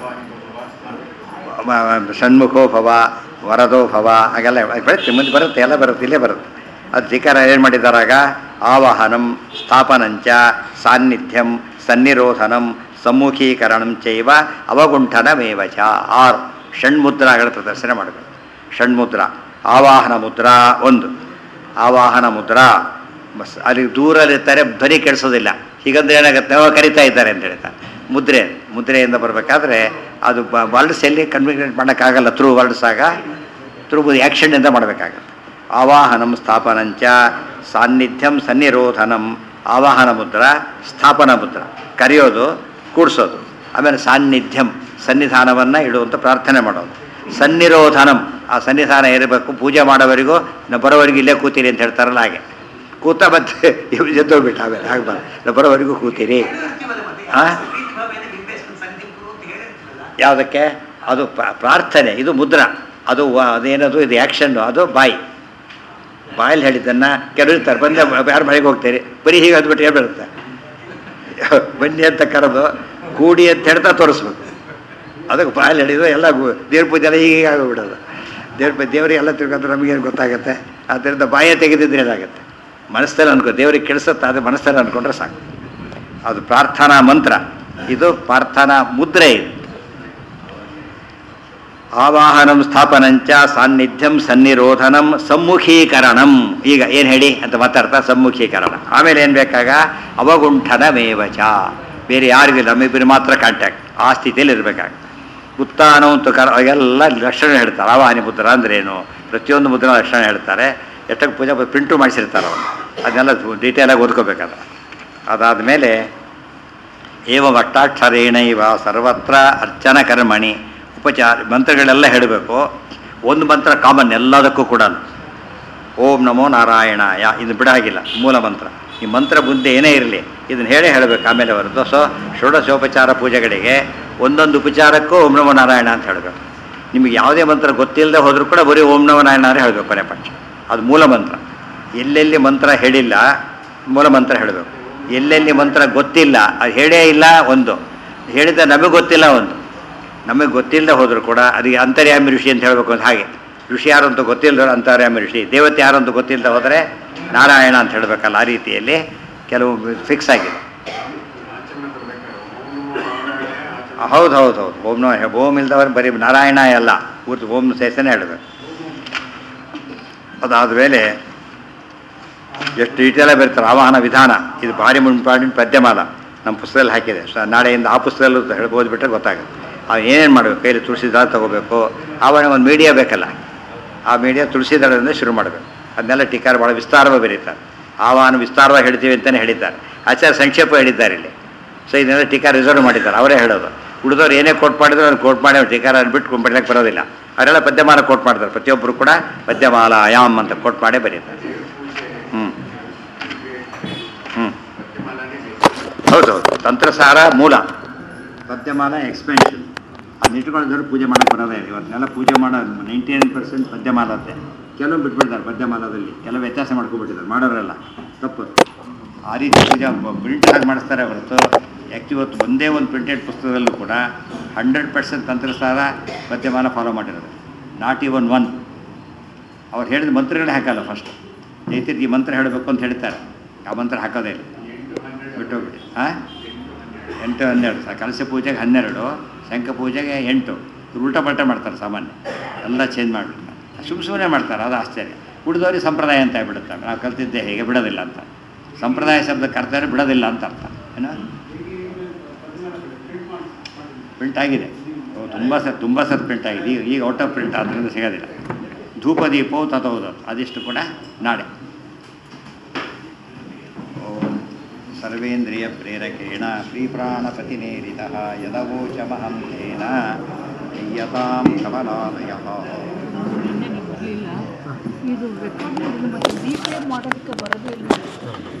ಮ- ಮ- ಷಣ್ಮುಖೋ ಭವ ವರದೋ ಭವ ಹಾಗೆಲ್ಲ ಬರುತ್ತೆ ಮುಂದೆ ಬರುತ್ತೆ ಎಲ್ಲ ಬರುತ್ತೆ ಇಲ್ಲೇ ಬರುತ್ತೆ ಅದು ಧಿಕಾರ ಏನು ಮಾಡಿದಾರಾಗ ಆವಾಹನಂ ಸ್ಥಾಪನಂಚ ಸಾನ್ನಿಧ್ಯಂ ಸನ್ನಿರೋಧನಂ ಸಮ್ಮುಖೀಕರಣಂ ಚೈವ ಅವಗುಂಠನಮೇವ ಚ ಆರು ಷಣ್ಮುದ್ರಾಗಳ ಪ್ರದರ್ಶನ ಮಾಡಬೇಕು ಷಣ್ಮುದ್ರ ಆವಾಹನ ಮುದ್ರಾ ಒಂದು ಆವಾಹನ ಮುದ್ರಾ ಬಸ್ ಅಲ್ಲಿ ದೂರಲ್ಲಿರ್ತಾರೆ ಧ್ವನಿ ಕೆಡಿಸೋದಿಲ್ಲ ಹೀಗಂದ್ರೆ ಏನಾಗುತ್ತೆ ಅವ ಕರಿತಾ ಇದ್ದಾರೆ ಅಂತ ಹೇಳ್ತಾರೆ ಮುದ್ರೆ ಮುದ್ರೆಯಿಂದ ಬರಬೇಕಾದ್ರೆ ಅದು ವರ್ಡ್ಸ್ ಎಲ್ಲಿ ಕನ್ವಿನೇಟ್ ಮಾಡೋಕ್ಕಾಗಲ್ಲ ಥ್ರೂ ವರ್ಡ್ಸ್ ಆಗ ಥ್ರೂ ಆ್ಯಕ್ಷನ್ನಿಂದ ಮಾಡಬೇಕಾಗತ್ತೆ ಆವಾಹನಂ ಸ್ಥಾಪನಂಚ ಸಾನ್ನಿಧ್ಯಂ ಸನ್ನಿರೋಧನಂ ಆವಾಹನ ಮುದ್ರ ಸ್ಥಾಪನ ಮುದ್ರ ಕರೆಯೋದು ಕೂಡಿಸೋದು ಆಮೇಲೆ ಸಾನ್ನಿಧ್ಯಂ ಸನ್ನಿಧಾನವನ್ನು ಇಡುವಂಥ ಪ್ರಾರ್ಥನೆ ಮಾಡೋದು ಸನ್ನಿರೋಧನಂ ಆ ಸನ್ನಿಧಾನ ಇರಬೇಕು ಪೂಜೆ ಮಾಡೋವರೆಗೂ ನಾವು ಬರೋವರೆಗೂ ಇಲ್ಲೇ ಕೂತೀರಿ ಅಂತ ಹೇಳ್ತಾರಲ್ಲ ಹಾಗೆ ಕೂತ ಮತ್ತೆ ಇವು ಎದ್ದೋಗ್ಬಿಟ್ಟು ಆಮೇಲೆ ಆಗ್ಬಾರ್ದು ನಾವು ಬರೋವರೆಗೂ ಕೂತೀರಿ ಇರ್ತೀವಲ್ಲ ಮತ್ತೆ ಆ? ಪ್ರೀತಿ ಭಾವೇನ ಬಿಂಬಿಸ್ಕೊಂಡು ಸನ್ನಿಧಿ ಗುರು ಅಂತ ಹೇಳಿರ್ತೀವಲ್ಲ ಯಾವುದಕ್ಕೆ ಅದು ಪ- ಪ್ರಾರ್ಥನೆ ಇದು ಮುದ್ರ ಅದು ವ- ಅದೇನದು ಇದು ಆ್ಯಕ್ಷನ್ನು ಅದು ಬಾಯಿ ಬಾಯಲ್ಲಿ ಹೇಳಿದ್ದನ್ನು ಕೆಲವು ಇರ್ತಾರೆ ಬಂದೆ ಯಾರು ಮನೆಗೆ ಹೋಗ್ತೀರಿ ಬರೀ ಹೀಗೆ ಅಂದ್ಬಿಟ್ಟು ಹೇಳ್ಬಿಡುತ್ತೆ ಬನ್ನಿ ಅಂತ ಕರೆದು ಕೂಡಿ ಅಂತ ಹೇಳ್ತಾ ತೋರಿಸ್ಬೇಕು ಅದಕ್ಕೆ ಬಾಯಲ್ಲಿ ಹಿಡಿದು ಎಲ್ಲ ಗು- ದೇವ್ರ ಪೂಜೆ ಎಲ್ಲ ಹೀಗೆ ಆಗೋಗ್ಬಿಡೋದು ದೇವ್ರ ಪೂಜೆ ದೇವರಿಗೆ ಎಲ್ಲ ತಿಳ್ಕೊಂಡ್ರೆ ನಮಗೇನು ಗೊತ್ತಾಗುತ್ತೆ ಆದ್ದರಿಂದ ಬಾಯ ತೆಗೆದಿದ್ರೆ ಏನಾಗುತ್ತೆ ಮನಸ್ಸಲ್ಲಿ ಅನ್ಕೋ ದೇವರಿಗೆ ಕೆಡಿಸುತ್ತೆ ಅದು ಮನಸ್ಸಲ್ಲಿ ಅಂದ್ಕೊಂಡ್ರೆ ಸಾಕು ಅದು ಪ್ರಾರ್ಥನಾ ಮಂತ್ರ ಇದು ಪ್ರಾರ್ಥನಾ ಮುದ್ರೆ ಇದು ಆವಾಹನಂ ಸ್ಥಾಪನಂಚ ಸಾನ್ನಿಧ್ಯಂ ಸನ್ನಿರೋಧನಂ ಸಮ್ಮುಖೀಕರಣಂ ಈಗ ಏನು ಹೇಳಿ ಅಂತ ಮಾತಾಡ್ತಾ ಸಮ್ಮುಖೀಕರಣ ಆಮೇಲೆ ಏನು ಬೇಕಾಗ ಅವಗುಂಠನಮೇವಚ ಬೇರೆ ಯಾರಿಗೂ ಇಲ್ಲ ನಮ್ಮಿಬ್ಬರು ಮಾತ್ರ ಕಾಂಟ್ಯಾಕ್ಟ್ ಆ ಸ್ಥಿತಿಯಲ್ಲಿ ಇರಬೇಕಾಗ ಉತ್ಥಾನ ಅಂತ ಕರ ಎಲ್ಲ ಲಕ್ಷಣ ಹೇಳ್ತಾರೆ ಆವಾಹನಿ ಮುದ್ರ ಅಂದ್ರೇನು ಪ್ರತಿಯೊಂದು ಮುದ್ರ ಲಕ್ಷಣ ಹೇಳ್ತಾರೆ ಎಷ್ಟಕ್ಕೆ ಪೂಜೆ ಪ್ರಿಂಟು ಮಾಡಿಸಿರ್ತಾರೆ ಅವನು ಅದನ್ನೆಲ್ಲ ಡೀಟೇಲಾಗಿ ಓದ್ಕೋಬೇಕಾದ್ರೆ ಅದಾದಮೇಲೆ ಏವ ಭಟ್ಟಾಕ್ಷರೇಣೈವ ಸರ್ವತ್ರ ಅರ್ಚನ ಕರ್ಮಣಿ ಉಪಚಾರ ಮಂತ್ರಗಳೆಲ್ಲ ಹೇಳಬೇಕು ಒಂದು ಮಂತ್ರ ಕಾಮನ್ ಎಲ್ಲದಕ್ಕೂ ಕೂಡ ಓಂ ನಮೋ ನಾರಾಯಣಾಯ ಇದು ಬಿಡಾಗಿಲ್ಲ ಮೂಲ ಮಂತ್ರ ಈ ಮಂತ್ರ ಮುಂದೆ ಏನೇ ಇರಲಿ ಇದನ್ನು ಹೇಳೇ ಹೇಳಬೇಕು ಆಮೇಲೆ ಹೊರತು ಸೊ ಷೋಡಶೋಪಚಾರ ಪೂಜೆಗಳಿಗೆ ಒಂದೊಂದು ಉಪಚಾರಕ್ಕೂ ಓಂ ನಮೋ ನಾರಾಯಣ ಅಂತ ಹೇಳಬೇಕು ನಿಮಗೆ ಯಾವುದೇ ಮಂತ್ರ ಗೊತ್ತಿಲ್ಲದೆ ಹೋದರೂ ಕೂಡ ಬರೀ ಓಂ ನಮೋ ನಾರಾಯಣ ಹೇಳಬೇಕು ಕೊನೆ ಪಕ್ಷ ಅದು ಮೂಲ ಮಂತ್ರ ಎಲ್ಲೆಲ್ಲಿ ಮಂತ್ರ ಹೇಳಿಲ್ಲ ಮೂಲ ಮಂತ್ರ ಹೇಳಬೇಕು ಎಲ್ಲೆಲ್ಲಿ ಮಂತ್ರ ಗೊತ್ತಿಲ್ಲ ಅದು ಹೇಳೇ ಇಲ್ಲ ಒಂದು ಹೇಳಿದ ನಮಗೆ ಗೊತ್ತಿಲ್ಲ ಒಂದು ನಮಗೆ ಗೊತ್ತಿಲ್ಲದೆ ಹೋದರೂ ಕೂಡ ಅದಕ್ಕೆ ಅಂತರ್ಯಾಮಿ ಋಷಿ ಅಂತ ಹೇಳಬೇಕು ಅಂತ ಹಾಗೆ ಋಷಿ ಯಾರು ಅಂತ ಗೊತ್ತಿಲ್ಲದ ಅಂತರ್ಯಾಮಿ ಋಷಿ ದೇವತೆ ಯಾರು ಅಂತ ಗೊತ್ತಿಲ್ಲದೆ ಹೋದರೆ ನಾರಾಯಣ ಅಂತ ಹೇಳಬೇಕಲ್ಲ ಆ ರೀತಿಯಲ್ಲಿ ಕೆಲವು ಫಿಕ್ಸ್ ಆಗಿದೆ ಹೌದು ಹೌದು ಹೌದು ಓಂ ನೋ ಓಂ ಇಲ್ದವ್ರು ಬರೀ ನಾರಾಯಣ ಎಲ್ಲ ಪೂರ್ತಿ ಓಂ ಸೇಸನೇ ಹೇಳಬೇಕು ಅದಾದ ಮೇಲೆ ಎಷ್ಟು ಡೀಟೇಲಾಗಿ ಬರ್ತಾರೆ ಆವಾಹನ ವಿಧಾನ ಇದು ಭಾರಿ ಇಂಪಾರ್ಟೆಂಟ್ ಪದ್ಯಮಾಲ ನಮ್ಮ ಪುಸ್ತಕದಲ್ಲಿ ಹಾಕಿದೆ ಸೊ ನಾಳೆಯಿಂದ ಆ ಪುಸ್ತಕದಲ್ಲೂ ಹೇಳಿ ಓದ್ಬಿಟ್ರೆ ಗೊತ್ತಾಗುತ್ತೆ ಅವು ಏನೇನು ಮಾಡಬೇಕು ಕೈಲಿ ತುಳಸಿ ದಾಳ ತೊಗೋಬೇಕು ಆವಾಗ ಒಂದು ಮೀಡಿಯಾ ಬೇಕಲ್ಲ ಆ ಮೀಡಿಯಾ ತುಳಸಿ ದಳದಿಂದ ಶುರು ಮಾಡಬೇಕು ಅದನ್ನೆಲ್ಲ ಟೀಕಾರ ಭಾಳ ವಿಸ್ತಾರವಾಗಿ ಬರೀತಾರೆ ಆವಾಹನ ವಿಸ್ತಾರವಾಗಿ ಹೇಳ್ತೀವಿ ಅಂತಲೇ ಹೇಳಿದ್ದಾರೆ ಆಚಾರ್ಯ ಸಂಕ್ಷೇಪ ಹೇಳಿದ್ದಾರೆ ಇಲ್ಲಿ ಸೊ ಇದನ್ನೆಲ್ಲ ಟೀಕಾ ರಿಸರ್ವ್ ಮಾಡಿದ್ದಾರೆ ಅವರೇ ಹೇಳೋದು ಉಳಿದವ್ರು ಏನೇ ಕೋಟ್ ಮಾಡಿದ್ರು ಅವ್ರು ಕೋಟ್ ಮಾಡಿ ಟೀಕಾರ ಬಿಟ್ಟು ಬರೀಲಕ್ಕೆ ಬರೋದಿಲ್ಲ ಅವರೆಲ್ಲ ಪದ್ಯಮಾಲ ಕೋಟ್ ಮಾಡ್ತಾರೆ ಪ್ರತಿಯೊಬ್ಬರು ಕೂಡ ಪದ್ಯಮಾಲ ಆಯಾಮ್ ಅಂತ ಕೋಟ್ ಮಾಡೇ ಬರೀತಾರೆ ಹ್ಞೂ ಹ್ಞೂ ಹೌದೌದು ತಂತ್ರಸಾರ ಮೂಲ ಪದ್ಯಮಾಲ ಎಕ್ಸ್ಪೆನ್ಷನ್ ಅದನ್ನ ಇಟ್ಕೊಂಡಿದ್ರು ಪೂಜೆ ಮಾಡಕ್ಕೆ ಬರೋದೇ ಇಲ್ಲ ಇವತ್ತೆಲ್ಲ ಪೂಜೆ ಮಾಡೋ ನೈಂಟಿ ನೈನ್ ಪರ್ಸೆಂಟ್ ಪದ್ಯಮಾಲ ಅಂತೆ ಕೆಲವು ಬಿಟ್ಬಿಡ್ತಾರೆ ಪದ್ಯಮಾಲದಲ್ಲಿ ಕೆಲವು ವ್ಯತ್ಯಾಸ ಮಾಡ್ಕೊಬಿಟ್ಟಿದ್ದಾರೆ ಮಾಡೋರೆಲ್ಲ ತಪ್ಪು ಆ ರೀತಿ ಪೂಜೆ ಪ್ರಿಂಟ್ ಆಗಿ ಮಾಡಿಸ್ತಾರೆ ಹೊರತು ಯಾಕೆ ಇವತ್ತು ಒಂದೇ ಒಂದು ಪ್ರಿಂಟೆಡ್ ಪುಸ್ತಕದಲ್ಲೂ ಕೂಡ ಹಂಡ್ರೆಡ್ ಪರ್ಸೆಂಟ್ ತಂತ್ರಸಾರ ಪದ್ಯಮಾಲ ಫಾಲೋ ಮಾಡಿರೋದು ನಾಟ್ ಇವನ್ ಒನ್ ಅವ್ರು ಹೇಳಿದ ಮಂತ್ರಗಳೇ ಹಾಕಲ್ಲ ಫಸ್ಟ್ ಜೈತಿರ್ ಈ ಮಂತ್ರ ಹೇಳಬೇಕು ಅಂತ ಹೇಳ್ತಾರೆ ಆ ಮಂತ್ರ ಹಾಕೋದೇ ಇಲ್ಲ ಬಿಟ್ಟೋಗ್ಬಿಡಿ ಹಾಂ ಎಂಟು ಹನ್ನೆರಡು ಸ- ಕಲಶ ಪೂಜೆಗೆ ಹನ್ನೆರಡು ಶಂಖ ಪೂಜೆಗೆ ಎಂಟು ಇವ್ರು ಉಲ್ಟಾ ಪಲ್ಟಾ ಮಾಡ್ತಾರೆ ಸಾಮಾನ್ಯ ಎಲ್ಲ ಚೇಂಜ್ ಮಾಡಿಬಿಡ್ತಾರೆ ಸುಮ್ಮ ಸುಮ್ಮನೆ ಮಾಡ್ತಾರೆ ಅದು ಆಶ್ಚರ್ಯ ಉಳಿದವ್ರಿಗೆ ಸಂಪ್ರದಾಯ ಅಂತ ಹೇಳ್ಬಿಡುತ್ತಾರೆ ನಾವು ಕಲ್ತಿದ್ದೆ ಹೇಗೆ ಬಿಡೋದಿಲ್ಲ ಅಂತ ಸಂಪ್ರದಾಯ ಶಬ್ದಕ್ಕೆ ಅರ್ಥ ಅಂದ್ರೆ ಬಿಡೋದಿಲ್ಲ ಅಂತ ಅರ್ಥ ಏನೋ ಪ್ರಿಂಟ್ ಆಗಿದೆ ತುಂಬ ಸರ್ ತುಂಬ ಸರ್ ಪ್ರಿಂಟ್ ಆಗಿದೆ ಈಗ ಈಗ ಔಟ್ ಆಫ್ ಪ್ರಿಂಟ್ ಆದ್ದರಿಂದ ಸಿಗೋದಿಲ್ಲ ಧೂಪದೀಪವು ತಥೋದು ಅದಿಷ್ಟು ಕೂಡ ನಾಳೆ ಓಂ ಸರ್ವೇಂದ್ರಿಯ ಪ್ರೇರಕೇಣ ಶ್ರೀಪ್ರಾಣಪತಿನೇರಿತ ಯದವೋಚಮಹಂ ತೇನ ಯತಾಂ ಕಮಲಾಲಯ ಇದು ರೆಕಾರ್ಡ್ ಮಾಡೋದು ಮತ್ತು ರೀಪ್ಲೇ ಮಾಡೋದಕ್ಕೆ ಬರೋದೇ ಇಲ್ಲ